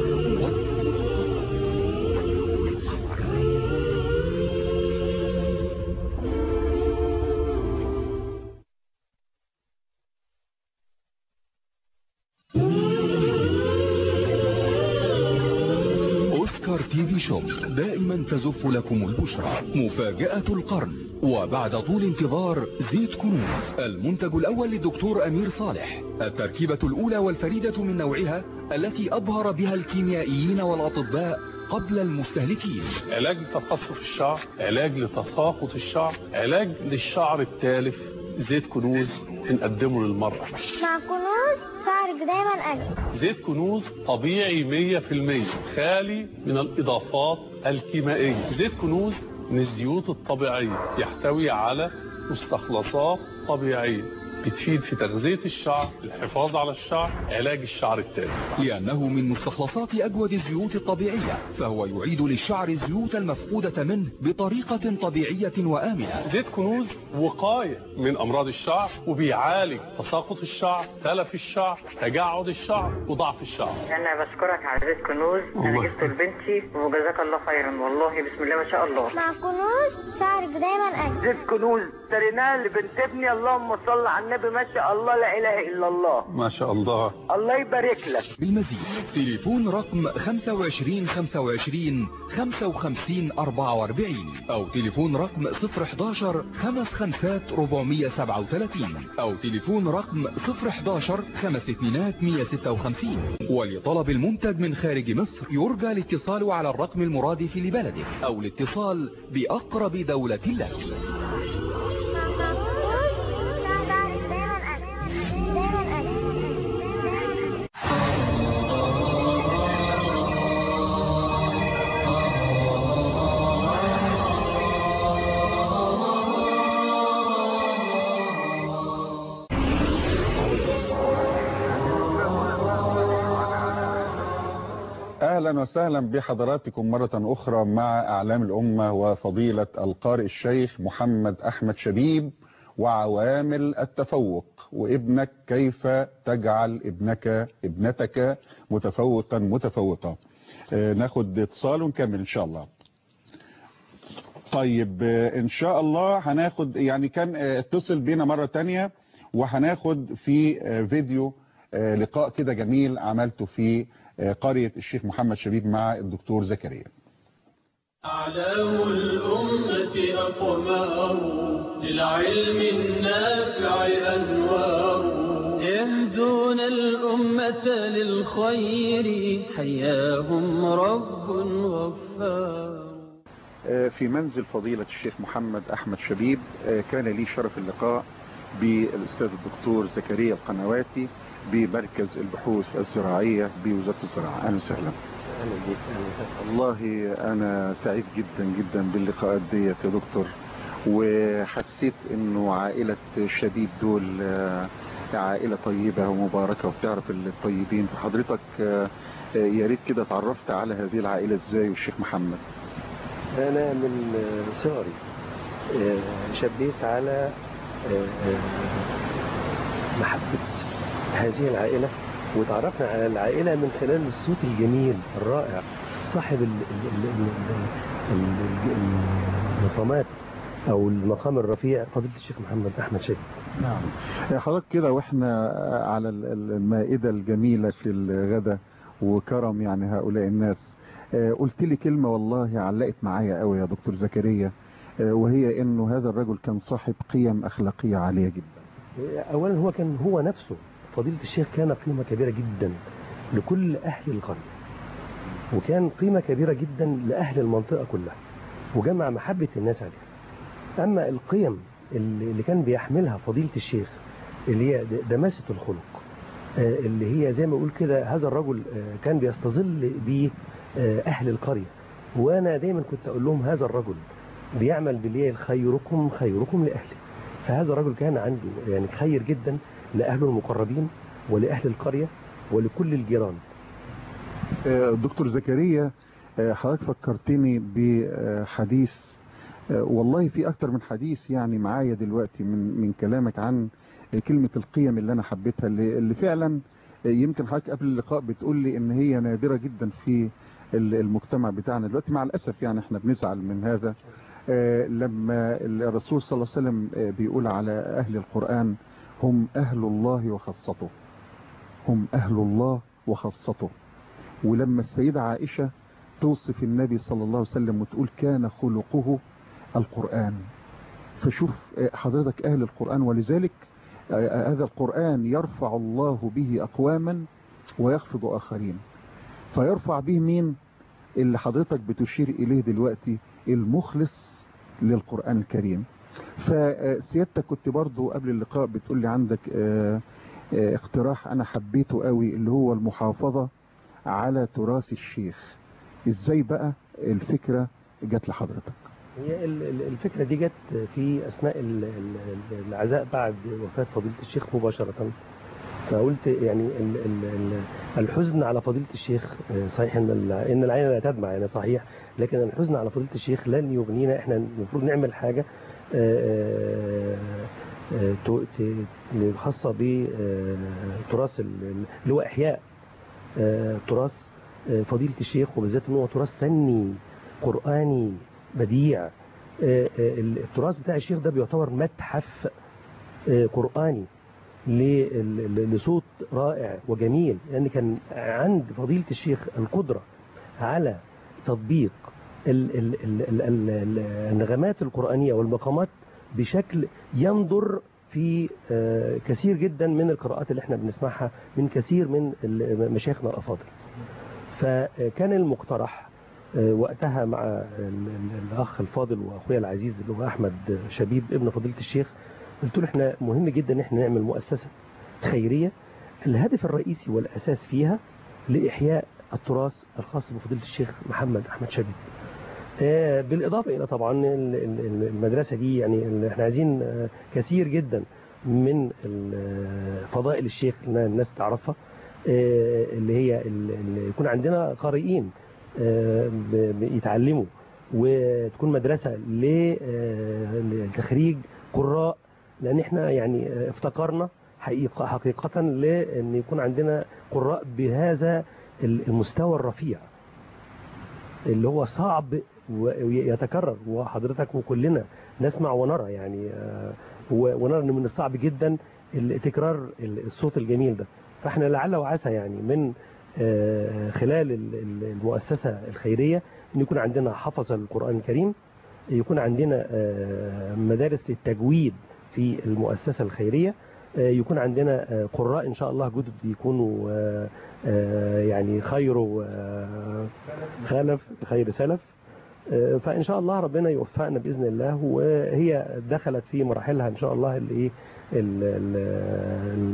أوسكار تي في شوب دائما تزف لكم البشرى مفاجأة القرن وبعد طول انتظار زيت كنوز المنتج الأول للدكتور أمير صالح التركيبة الأولى والفريدة من نوعها التي أبهر بها الكيميائيين والأطباء قبل المستهلكين علاج لتقصف الشعر علاج لتساقط الشعر علاج للشعر التالف زيت كنوز بنقدمه للمرأة مع كنوز شعرك دايما أجمل زيت كنوز طبيعي 100% خالي من الإضافات الكيميائية زيت كنوز من الزيوت الطبيعية يحتوي على مستخلصات طبيعية بتفيد في تغذية الشعر الحفاظ على الشعر علاج الشعر التالف لأنه من مستخلصات أجود الزيوت الطبيعية فهو يعيد للشعر الزيوت المفقودة منه بطريقة طبيعية وآمنة زيت كنوز وقاية من أمراض الشعر وبيعالج تساقط الشعر تلف الشعر تجعد الشعر وضعف الشعر انا بشكرك على زيت كنوز انا الله جبته لبنتي وجزاك الله خيرا والله بسم الله ما شاء الله مع كنوز شعرك دايما أجمل زيت كنوز اشتريناه لبنت ابني اللهم صل على النبي ما شاء الله لا اله الا الله ما شاء الله الله يبارك لك بالمزيد تليفون رقم 25 25 55 44 أو تليفون رقم 011 خمس خمسات 437 أو تليفون رقم 011 خمس اتنينات 156 ولطلب المنتج من خارج مصر يرجى الاتصال على الرقم المرادف لبلدك أو الاتصال بأقرب دولة لك أهلا وسهلا بحضراتكم مرة أخرى مع أعلام الأمة وفضيلة القارئ الشيخ محمد أحمد شبيب وعوامل التفوق وابنك كيف تجعل ابنك ابنتك متفوقا متفوقة آه، ناخد اتصال ونكمل إن شاء الله طيب آه، إن شاء الله هناخد يعني كان آه، اتصل بينا مرة تانية وهناخد في آه، فيديو آه، لقاء كده جميل عملته في آه، قرية الشيخ محمد شبيب مع الدكتور زكريا أعلام الأمة أقمار للعلم النافع أنوار يهدون الأمة للخير حياهم رب غفار آه، في منزل فضيلة الشيخ محمد أحمد شبيب آه، كان لي شرف اللقاء بالأستاذ الدكتور زكريا القنواتي بمركز البحوث الزراعية بوزارة الزراعة أهلا وسهلا اهلا بيك اهلا وسهلا والله أنا سعيد جدا جدا باللقاءات ديت يا دكتور وحسيت إنه عائلة شبيب دول آه، عائلة طيبة ومباركة وبتعرف الطيبين فحضرتك آه، آه، يا ريت كده اتعرفت على هذه العائلة ازاي والشيخ محمد انا من آه، صغري آه، شبيت على آه، آه، محبة هذه العائلة وتعرفنا على العائلة من خلال الصوت الجميل الرائع صاحب ال- ال- ال- ال- ال- ال- المقامات او المقام الرفيع فضيلة الشيخ محمد احمد شيخ نعم يا حضرتك كده واحنا على ال- ال- المائدة الجميلة في الغدا وكرم يعني هؤلاء الناس آه، قلت لي كلمة والله علقت معايا قوي يا دكتور زكريا آه، وهي انه هذا الرجل كان صاحب قيم اخلاقية عالية جدا اولا هو كان هو نفسه فضيلة الشيخ كان قيمة كبيرة جدا لكل اهل القرية وكان قيمة كبيرة جدا لأهل المنطقة كلها وجمع محبة الناس عليها أما القيم اللي اللي كان بيحملها فضيلة الشيخ اللي هي د- دماسة الخلق آه، اللي هي زي ما يقول كده هذا الرجل آه، كان بيستظل به آه، أهل القرية وانا دايما كنت اقول لهم هذا الرجل بيعمل بالليل خيركم خيركم لاهله فهذا الرجل كان عنده يعني خير جدا لاهله المقربين ولاهل القريه ولكل الجيران آه، دكتور زكريا آه، حضرتك فكرتني بحديث آه، والله في اكتر من حديث يعني معايا دلوقتي من من كلامك عن كلمة القيم اللي انا حبيتها اللي, اللي فعلا يمكن حضرتك قبل اللقاء بتقول لي ان هي نادرة جدا في ال- المجتمع بتاعنا دلوقتي مع الاسف يعني احنا بنزعل من هذا آه، لما الرسول صلى الله عليه وسلم آه، بيقول على اهل القرآن هم اهل الله وخاصته هم اهل الله وخاصته ولما السيدة عائشة توصف النبي صلى الله عليه وسلم وتقول كان خلقه القرآن فشوف آه، حضرتك أهل القرآن ولذلك آه، هذا القرآن يرفع الله به أقواما ويخفض آخرين فيرفع به مين اللي حضرتك بتشير إليه دلوقتي المخلص للقرآن الكريم فسيادتك كنت برضو قبل اللقاء بتقول لي عندك آه، آه، اقتراح أنا حبيته قوي اللي هو المحافظة على تراث الشيخ ازاي بقى الفكرة جت لحضرتك هي ال- ال- الفكرة دي جت في أثناء ال- ال- العزاء بعد وفاة فضيلة الشيخ مباشرة فقلت يعني ال- ال- ال- الحزن على فضيلة الشيخ آه، صحيح ان الع- ان العين لا تدمع يعني صحيح لكن الحزن على فضيلة الشيخ لن يغنينا احنا المفروض نعمل حاجة آه، آه، ت- ت- خاصة بتراث اللي هو إحياء آه، تراث آه، فضيلة الشيخ وبالذات ان هو تراث فني قرآني بديع آه، آه، التراث بتاع الشيخ ده بيعتبر متحف آه، قرآني ل- ل- لصوت رائع وجميل لأن كان عند فضيلة الشيخ القدرة على تطبيق ال- ال- ال- ال- ال- ال- النغمات القرآنية والمقامات بشكل ينظر في آه، كثير جدا من القراءات اللي احنا بنسمعها من كثير من ال- مشايخنا الأفاضل فكان المقترح آه، وقتها مع ال- ال- الأخ الفاضل وأخويا العزيز اللي هو أحمد شبيب ابن فضيلة الشيخ قلت له احنا مهم جدا ان احنا نعمل مؤسسة خيرية الهدف الرئيسي والأساس فيها لإحياء التراث الخاص بفضيلة الشيخ محمد أحمد شبيب آه، بالإضافة إلى طبعا ال- ال- المدرسة دي يعني ال- احنا عايزين آه، كثير جدا من ال- آه، فضائل الشيخ اللي الناس تعرفها آه، اللي هي ال- اللي يكون عندنا قارئين آه، ب- ب- يتعلموا وتكون مدرسة ل- آه، لتخريج قراء لأن احنا يعني آه، افتقرنا حقيقة حقيقة لأن يكون عندنا قراء بهذا المستوى الرفيع اللي هو صعب ويتكرر وحضرتك وكلنا نسمع ونرى يعني آه، و- ونرى ان من الصعب جدا ال- تكرار ال- الصوت الجميل ده فاحنا لعل وعسى يعني من آه، خلال ال- ال- المؤسسة الخيرية ان يكون عندنا حفظ القرآن الكريم يكون عندنا آه، مدارس للتجويد في المؤسسة الخيرية آه، يكون عندنا آه، قراء إن شاء الله جدد يكونوا آه، آه، يعني خير آه، خلف خير سلف آه، فإن شاء الله ربنا يوفقنا بإذن الله وهي دخلت في مراحلها إن شاء الله الإيه ال- ال- ال-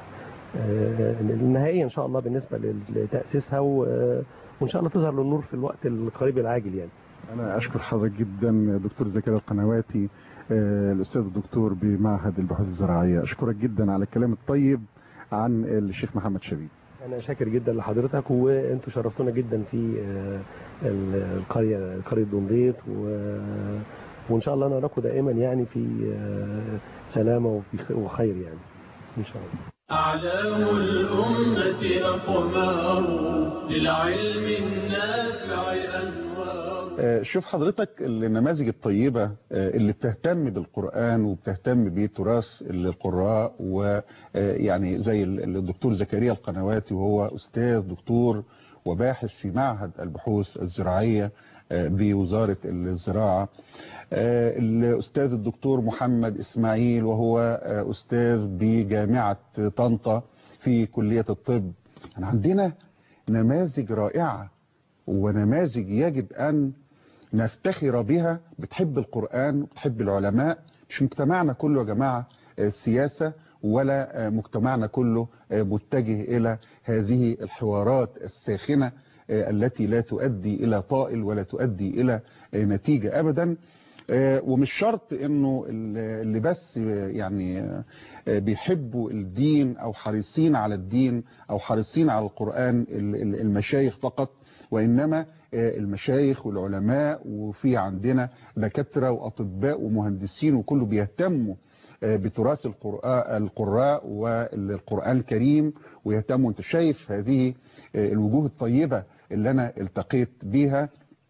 آه، النهائية إن شاء الله بالنسبة لتأسيسها و- وإن شاء الله تظهر للنور في الوقت القريب العاجل يعني أنا أشكر حضرتك جدا دكتور زكريا القنواتي آه، الأستاذ الدكتور بمعهد البحوث الزراعية أشكرك جدا على الكلام الطيب عن الشيخ محمد شبيب أنا شاكر جدا لحضرتك وأنتوا شرفتونا جدا في آه، ال- القرية قرية دنديت و... وإن شاء الله نراكم دائما يعني في آه، سلامة وفي خ- وخير يعني إن شاء الله أعلام الأمة أقمار للعلم النافع أنوار آه، شوف حضرتك النماذج الطيبة آه، اللي بتهتم بالقرآن وبتهتم بتراث القراء ويعني زي ال- الدكتور زكريا القنواتي وهو أستاذ دكتور وباحث في معهد البحوث الزراعية آه، بوزارة الزراعة آه، الأستاذ الدكتور محمد إسماعيل وهو آه، أستاذ بجامعة طنطا في كلية الطب يعني عندنا نماذج رائعة ونماذج يجب أن نفتخر بها بتحب القرآن وبتحب العلماء مش مجتمعنا كله يا جماعة آه، سياسة ولا مجتمعنا كله متجه إلى هذه الحوارات الساخنة التي لا تؤدي إلى طائل ولا تؤدي إلى نتيجة أبدا ومش شرط انه اللي بس يعني بيحبوا الدين او حريصين على الدين او حريصين على القرآن المشايخ فقط وانما المشايخ والعلماء وفي عندنا دكاترة واطباء ومهندسين وكله بيهتموا بتراث القراء والقرآن الكريم ويهتموا انت شايف هذه الوجوه الطيبة اللي انا التقيت بيها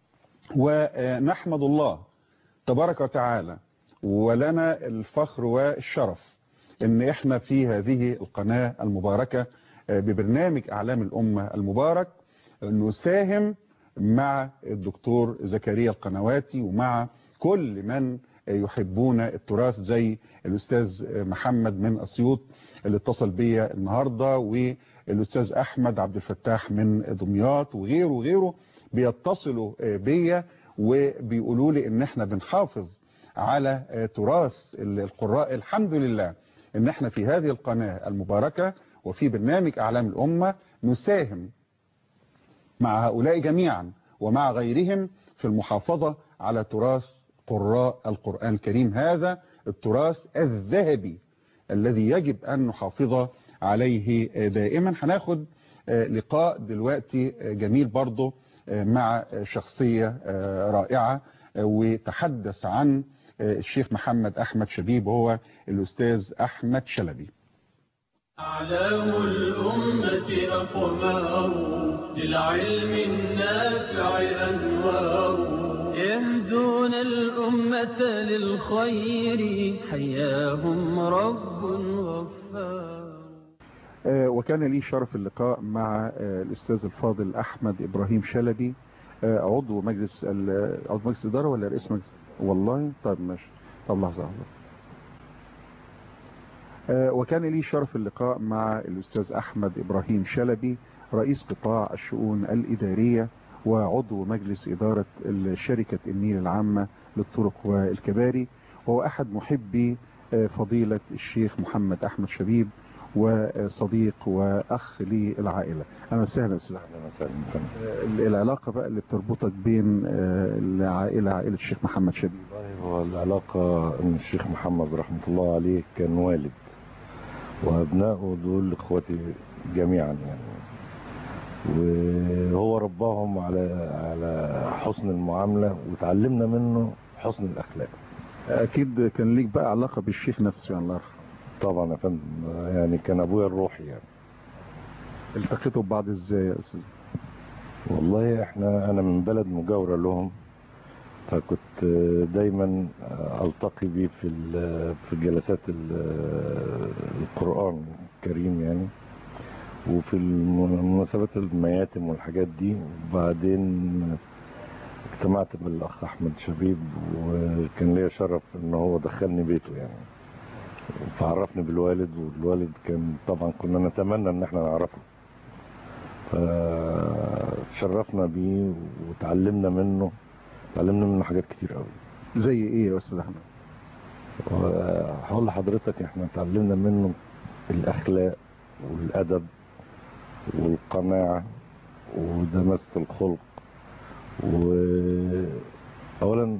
ونحمد الله تبارك وتعالى ولنا الفخر والشرف ان احنا في هذه القناة المباركة ببرنامج اعلام الامة المبارك نساهم مع الدكتور زكريا القنواتي ومع كل من يحبون التراث زي الاستاذ محمد من اسيوط اللي اتصل بيا النهاردة والاستاذ احمد عبد الفتاح من دمياط وغيره وغيره بيتصلوا بيا وبيقولوا لي ان احنا بنحافظ على تراث القراء الحمد لله ان احنا في هذه القناة المباركة وفي برنامج اعلام الامة نساهم مع هؤلاء جميعا ومع غيرهم في المحافظة على تراث قراء القرآن الكريم هذا التراث الذهبي الذي يجب أن نحافظ عليه دائما هناخد لقاء دلوقتي جميل برضه مع شخصية رائعة وتحدث عن الشيخ محمد أحمد شبيب وهو الأستاذ أحمد شلبي أعلام الأمة أقمار للعلم النافع أنوار يهدون الأمة للخير حياهم رب غفار وكان لي شرف اللقاء مع الأستاذ الفاضل أحمد إبراهيم شلبي عضو مجلس عضو مجلس إدارة ولا رئيس مجلس والله طيب ماشي طب لحظة لحظة وكان لي شرف اللقاء مع الأستاذ أحمد إبراهيم شلبي رئيس قطاع الشؤون الإدارية وعضو مجلس إدارة شركة النيل العامة للطرق والكباري وهو أحد محبي فضيلة الشيخ محمد أحمد شبيب وصديق وأخ للعائلة أنا وسهلا أستاذ العلاقة بقى اللي بتربطك بين العائلة عائلة الشيخ محمد شبيب هو العلاقة أن الشيخ محمد رحمة الله عليه كان والد وأبنائه دول إخوتي جميعا يعني وهو رباهم على على حسن المعاملة وتعلمنا منه حسن الأخلاق أكيد كان ليك بقى علاقة بالشيخ نفسه يعني الله يرحمه طبعا يا فندم يعني كان أبويا الروحي يعني التقيتوا ببعض ازاي يا أستاذ والله احنا أنا من بلد مجاورة لهم فكنت دايما التقي بيه في في جلسات القرآن الكريم يعني وفي المناسبات المياتم والحاجات دي وبعدين اجتمعت بالاخ احمد شبيب وكان ليا شرف ان هو دخلني بيته يعني فعرفني بالوالد والوالد كان طبعا كنا نتمنى ان احنا نعرفه فشرفنا بيه وتعلمنا منه تعلمنا منه حاجات كتير قوي زي ايه يا استاذ احمد هقول لحضرتك احنا تعلمنا منه الاخلاق والادب والقناعة ودماسة الخلق وأولا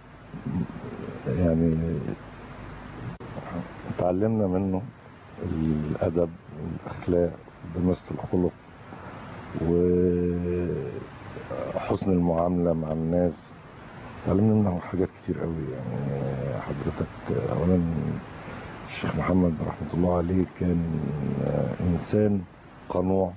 يعني تعلمنا منه الأدب والأخلاق ودماسة الخلق وحسن المعاملة مع الناس تعلمنا منه حاجات كتير قوي يعني حضرتك أولا الشيخ محمد رحمة الله عليه كان إنسان قنوع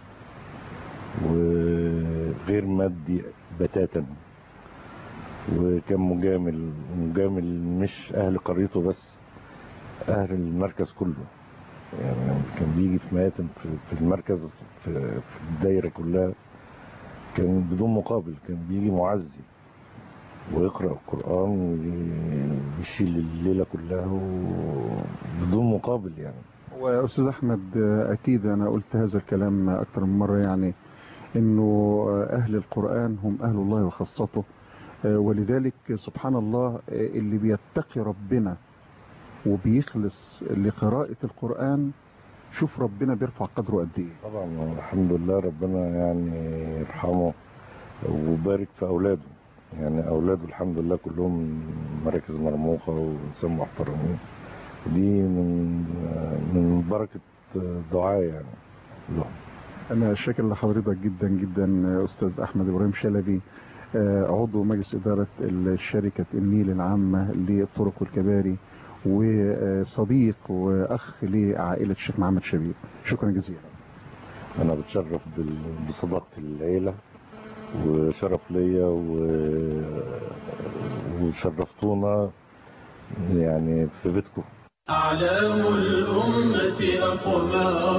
وغير مادي بتاتا وكان مجامل مجامل مش أهل قريته بس أهل المركز كله يعني كان بيجي في مياتم في المركز في الدايرة كلها كان بدون مقابل كان بيجي معزي ويقرأ القرآن ويشيل الليلة كلها بدون مقابل يعني وأستاذ أحمد أكيد أنا قلت هذا الكلام أكثر من مرة يعني أنه أهل القرآن هم أهل الله وخاصته ولذلك سبحان الله اللي بيتقي ربنا وبيخلص لقراءة القرآن شوف ربنا بيرفع قدره قد ايه طبعا الحمد لله ربنا يعني يرحمه وبارك في اولاده يعني اولاده الحمد لله كلهم مراكز مرموقه وانسان محترمين ودي من من بركه دعاء يعني لهم انا شاكر لحضرتك جدا جدا استاذ احمد ابراهيم شلبي آه، عضو مجلس اداره شركه النيل العامه للطرق والكباري وصديق واخ لعائله الشيخ محمد شبيب شكرا جزيلا انا بتشرف بال- بصداقه العيله وشرف ليا و- وشرفتونا يعني في بيتكم أعلام الأمة أقمار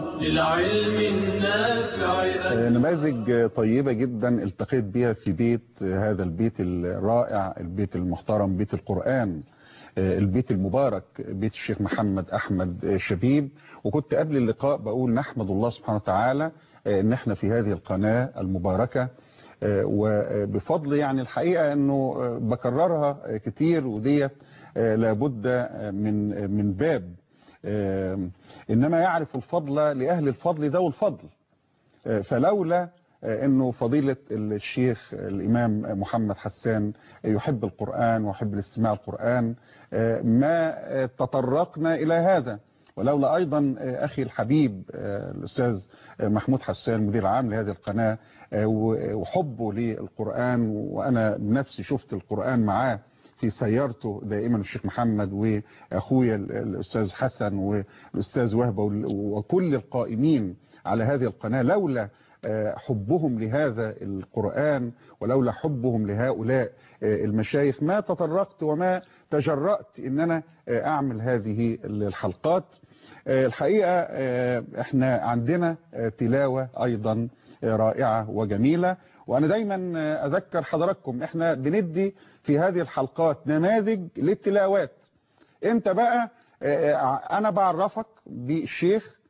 للعلم النافع آه، نماذج طيبة جدا التقيت بها في بيت آه، هذا البيت الرائع البيت المحترم بيت القرآن آه، البيت المبارك بيت الشيخ محمد أحمد آه، شبيب وكنت قبل اللقاء بقول نحمد الله سبحانه وتعالى آه، ان احنا في هذه القناة المباركة آه، وبفضل يعني الحقيقة انه آه، بكررها آه، كتير وديت آه، لابد آه، من من باب آه، انما يعرف الفضل لاهل الفضل ذو الفضل آه، فلولا آه، انه فضيلة الشيخ الامام محمد حسان يحب القرآن ويحب الاستماع القرآن آه، ما آه، تطرقنا الى هذا ولولا ايضا آه، اخي الحبيب آه، الاستاذ آه، محمود حسان مدير عام لهذه القناة آه، وحبه للقرآن وانا بنفسي شفت القرآن معاه في سيارته دائما الشيخ محمد واخويا الاستاذ حسن والاستاذ وهبه وكل القائمين على هذه القناه لولا آه، حبهم لهذا القرآن ولولا حبهم لهؤلاء آه، المشايخ ما تطرقت وما تجرأت ان انا آه، اعمل هذه الحلقات آه، الحقيقة آه، احنا عندنا آه، تلاوة ايضا آه، رائعة وجميلة وانا دايما آه، اذكر حضراتكم احنا بندي في هذه الحلقات نماذج للتلاوات انت بقى آه، آه، انا بعرفك بالشيخ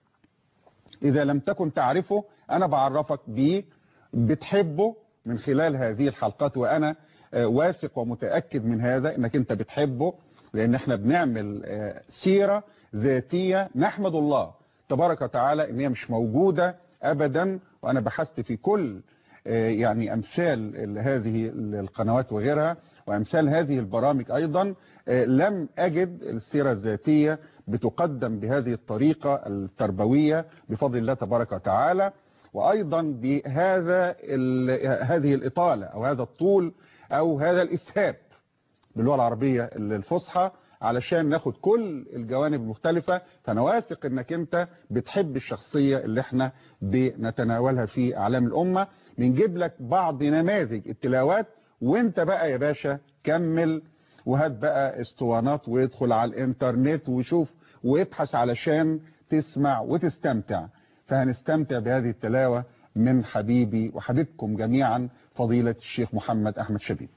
اذا لم تكن تعرفه انا بعرفك بيه بتحبه من خلال هذه الحلقات وانا آه، واثق ومتأكد من هذا انك انت بتحبه لان احنا بنعمل آه، سيرة ذاتية نحمد الله تبارك وتعالى ان هي مش موجودة ابدا وانا بحثت في كل آه، يعني امثال ال- هذه القنوات وغيرها وامثال هذه البرامج ايضا آه، لم اجد السيرة الذاتية بتقدم بهذه الطريقة التربوية بفضل الله تبارك وتعالى وايضا بهذا ال- هذه الاطالة او هذا الطول او هذا الاسهاب باللغة العربية الفصحى علشان ناخد كل الجوانب المختلفة فانا واثق انك انت بتحب الشخصية اللي احنا بنتناولها في اعلام الامة بنجيب لك بعض نماذج التلاوات وانت بقى يا باشا كمل وهات بقى اسطوانات وادخل على الانترنت وشوف وابحث علشان تسمع وتستمتع فهنستمتع بهذه التلاوة من حبيبي وحبيبكم جميعا فضيلة الشيخ محمد أحمد شبيب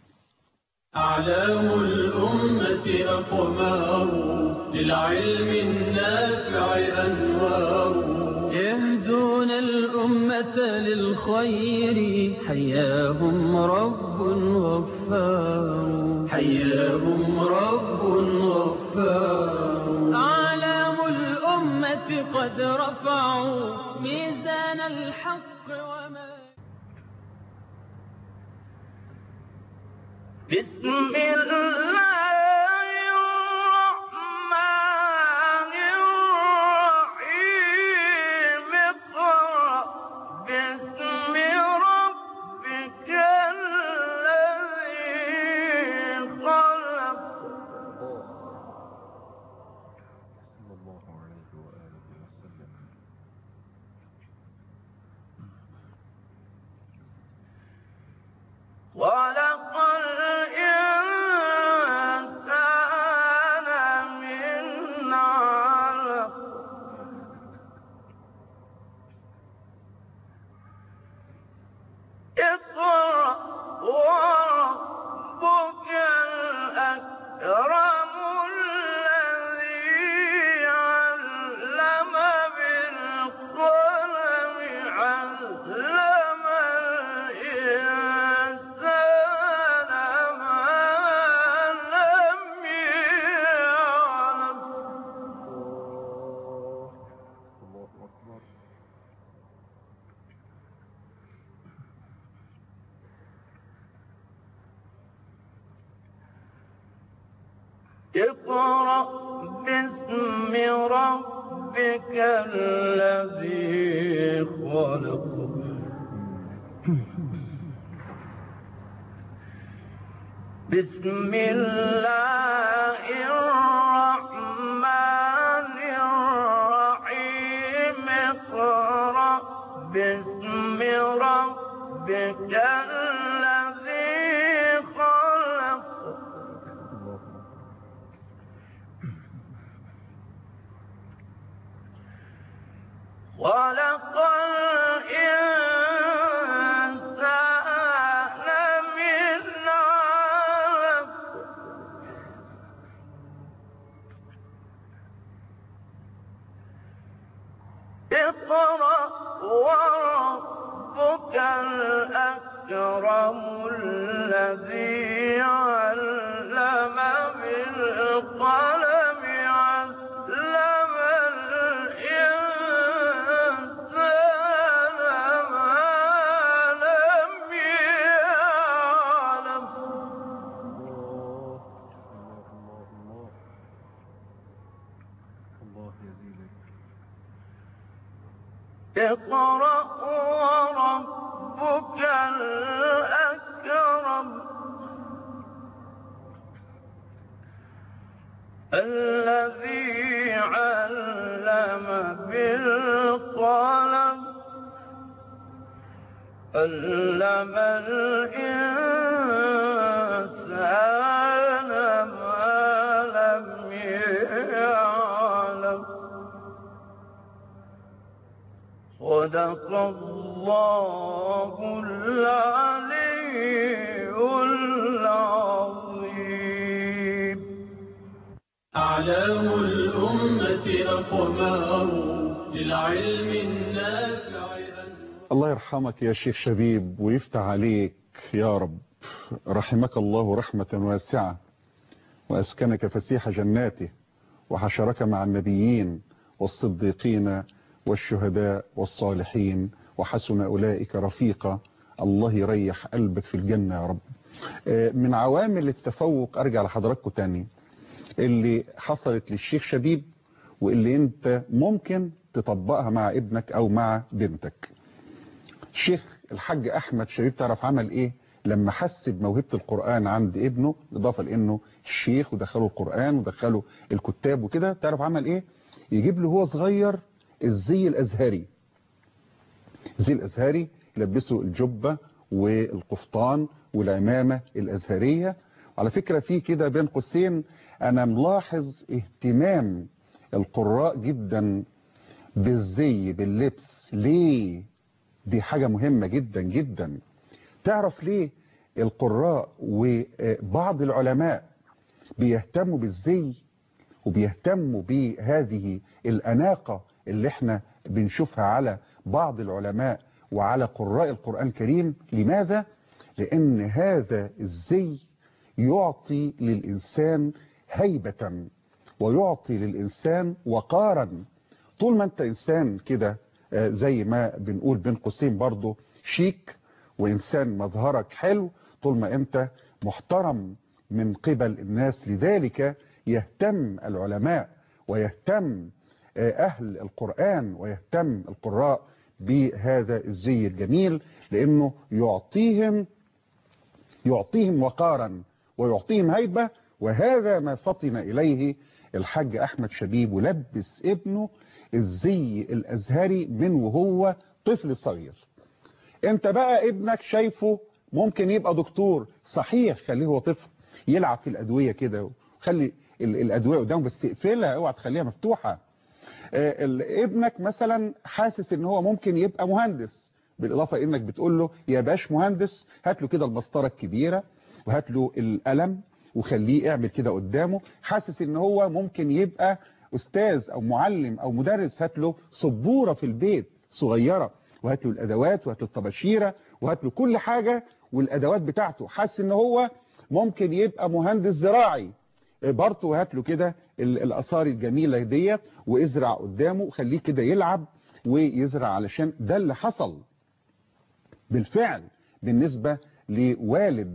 أعلام الأمة أقمار للعلم النافع أنوار يهدون الأمة للخير حياهم رب غفار حياهم رب غفار أعلام الأمة قد رفعوا ميزان الحق وما بسم الله الرحمن الرحيم اقرأ باسم ربك الذي خلق خلق الإنسان من علق اقرأ وربك الأكرم الذي علم بالقلم علم الإنسان ما لم يعلم اقرأ باسم ربك الذي خلق بسم الله الرحمن الرحيم اقرأ باسم ربك الذي خلق خلق الإنسان من علق اقرأ وربك الأكرم الذي علم بالقلم علم الإنسان ما لم يعلم اقرأ وربك الأكرم الذي علم بالقلم علم الإنسان ما لم يعلم صدق الله العلي العظيم أعلام الأمة أقمار للعلم النافع الله يرحمك يا شيخ شبيب ويفتح عليك يا رب رحمك الله رحمة واسعة وأسكنك فسيح جناته وحشرك مع النبيين والصديقين والشهداء والصالحين وحسن أولئك رفيقا الله يريح قلبك في الجنة يا رب من عوامل التفوق أرجع لحضراتكم تاني اللي حصلت للشيخ شبيب واللي انت ممكن تطبقها مع ابنك او مع بنتك الشيخ الحاج احمد شبيب تعرف عمل ايه لما حس بموهبة القرآن عند ابنه اضافة لانه الشيخ ودخله القرآن ودخله الكتاب وكده تعرف عمل ايه يجيب له هو صغير الزي الازهري الزي الازهري يلبسه الجبة والقفطان والعمامة الازهرية على فكرة في كده بين قوسين انا ملاحظ اهتمام القراء جدا بالزي باللبس ليه دي حاجة مهمة جدا جدا تعرف ليه القراء وبعض العلماء بيهتموا بالزي وبيهتموا بهذه الأناقة اللي احنا بنشوفها على بعض العلماء وعلى قراء القرآن الكريم لماذا؟ لأن هذا الزي يعطي للإنسان هيبة ويعطي للإنسان وقارا طول ما أنت إنسان كده زي ما بنقول بين قوسين برضو شيك وإنسان مظهرك حلو طول ما أنت محترم من قبل الناس لذلك يهتم العلماء ويهتم أهل القرآن ويهتم القراء بهذا الزي الجميل لأنه يعطيهم يعطيهم وقارا ويعطيهم هيبة وهذا ما فطن إليه الحاج أحمد شبيب ولبس ابنه الزي الأزهري من وهو طفل صغير انت بقى ابنك شايفه ممكن يبقى دكتور صحيح خليه هو طفل يلعب في الأدوية كده خلي الأدوية قدامه بس اقفلها اوعى تخليها مفتوحة ابنك مثلا حاسس ان هو ممكن يبقى مهندس بالإضافة انك بتقول له يا باش مهندس هات له كده المسطرة الكبيرة وهات له القلم وخليه اعمل كده قدامه حاسس ان هو ممكن يبقى استاذ او معلم او مدرس هات له سبورة في البيت صغيرة وهات له الادوات وهات له الطباشيرة وهات له كل حاجة والادوات بتاعته حاسس ان هو ممكن يبقى مهندس زراعي برضه وهات له كده الاثار الجميلة ديت وازرع قدامه خليه كده يلعب ويزرع علشان ده اللي حصل بالفعل بالنسبة لوالد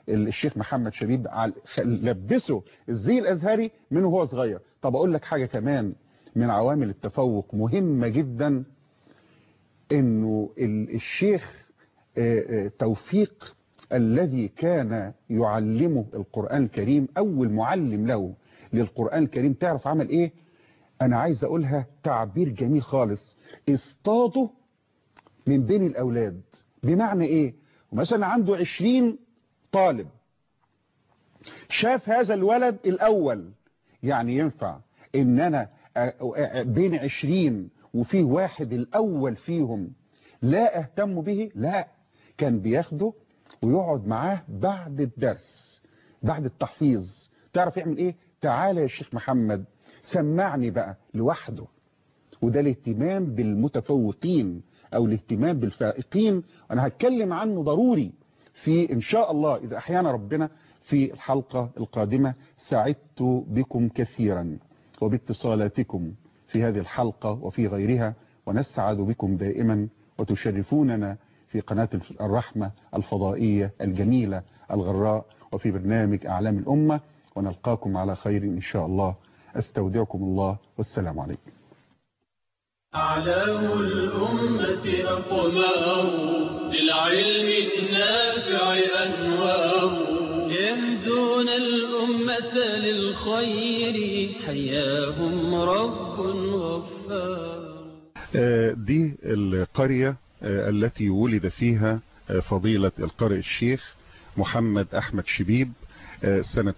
الشيخ محمد شبيب عل- لبسه الزي الازهري من وهو صغير طب اقول لك حاجة كمان من عوامل التفوق مهمة جدا انه ال- الشيخ آه، آه، توفيق الذي كان يعلمه القرآن الكريم اول معلم له للقرآن الكريم تعرف عمل ايه انا عايز اقولها تعبير جميل خالص اصطاده من بين الاولاد بمعنى ايه مثلا عنده عشرين طالب شاف هذا الولد الاول يعني ينفع ان انا أ- أ- بين عشرين وفيه واحد الاول فيهم لا اهتم به لا كان بياخده ويقعد معاه بعد الدرس بعد التحفيظ تعرف يعمل ايه تعالى يا شيخ محمد سمعني بقى لوحده وده الاهتمام بالمتفوقين او الاهتمام بالفائقين انا هتكلم عنه ضروري في ان شاء الله اذا احيانا ربنا في الحلقة القادمة سعدت بكم كثيرا وباتصالاتكم في هذه الحلقة وفي غيرها ونسعد بكم دائما وتشرفوننا في قناة الرحمة الفضائية الجميلة الغراء وفي برنامج أعلام الأمة ونلقاكم على خير إن شاء الله أستودعكم الله والسلام عليكم أعلام الأمة أقمار للعلم النافع أنوار يهدون الأمة للخير حياهم رب غفار آه، دي القرية آه، التي ولد فيها آه، فضيلة القارئ الشيخ محمد أحمد شبيب آه، سنة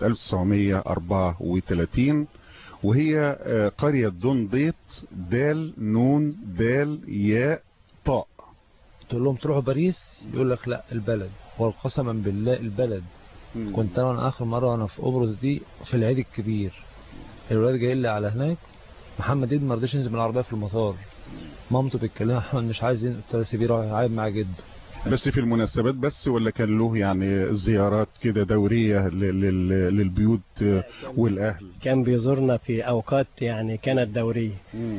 1934 وهي آه، قرية دنديط دال نون دال ياء طاء تقول لهم تروحوا باريس يقول لك لا البلد والقسما بالله البلد كنت انا وأنا اخر مره وانا في قبرص دي في العيد الكبير الولاد جايين لي على هناك محمد عيد ما رضيش ينزل من العربيه في المطار مامته بتكلمها احمد مش عايز ينزل قلت لها سيبيه راح قاعد مع جده بس في المناسبات بس ولا كان له يعني زيارات كده دورية لل- لل- للبيوت آه، والأهل كان بيزورنا في أوقات يعني كانت دورية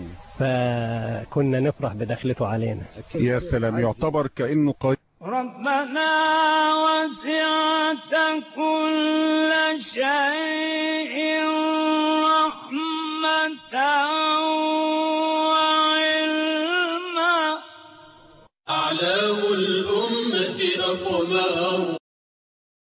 فكنا نفرح بدخلته علينا يا سلام يعتبر كأنه قرية ربنا وسعت كل شيء رحمة وعلما أعلام الأمة أقمار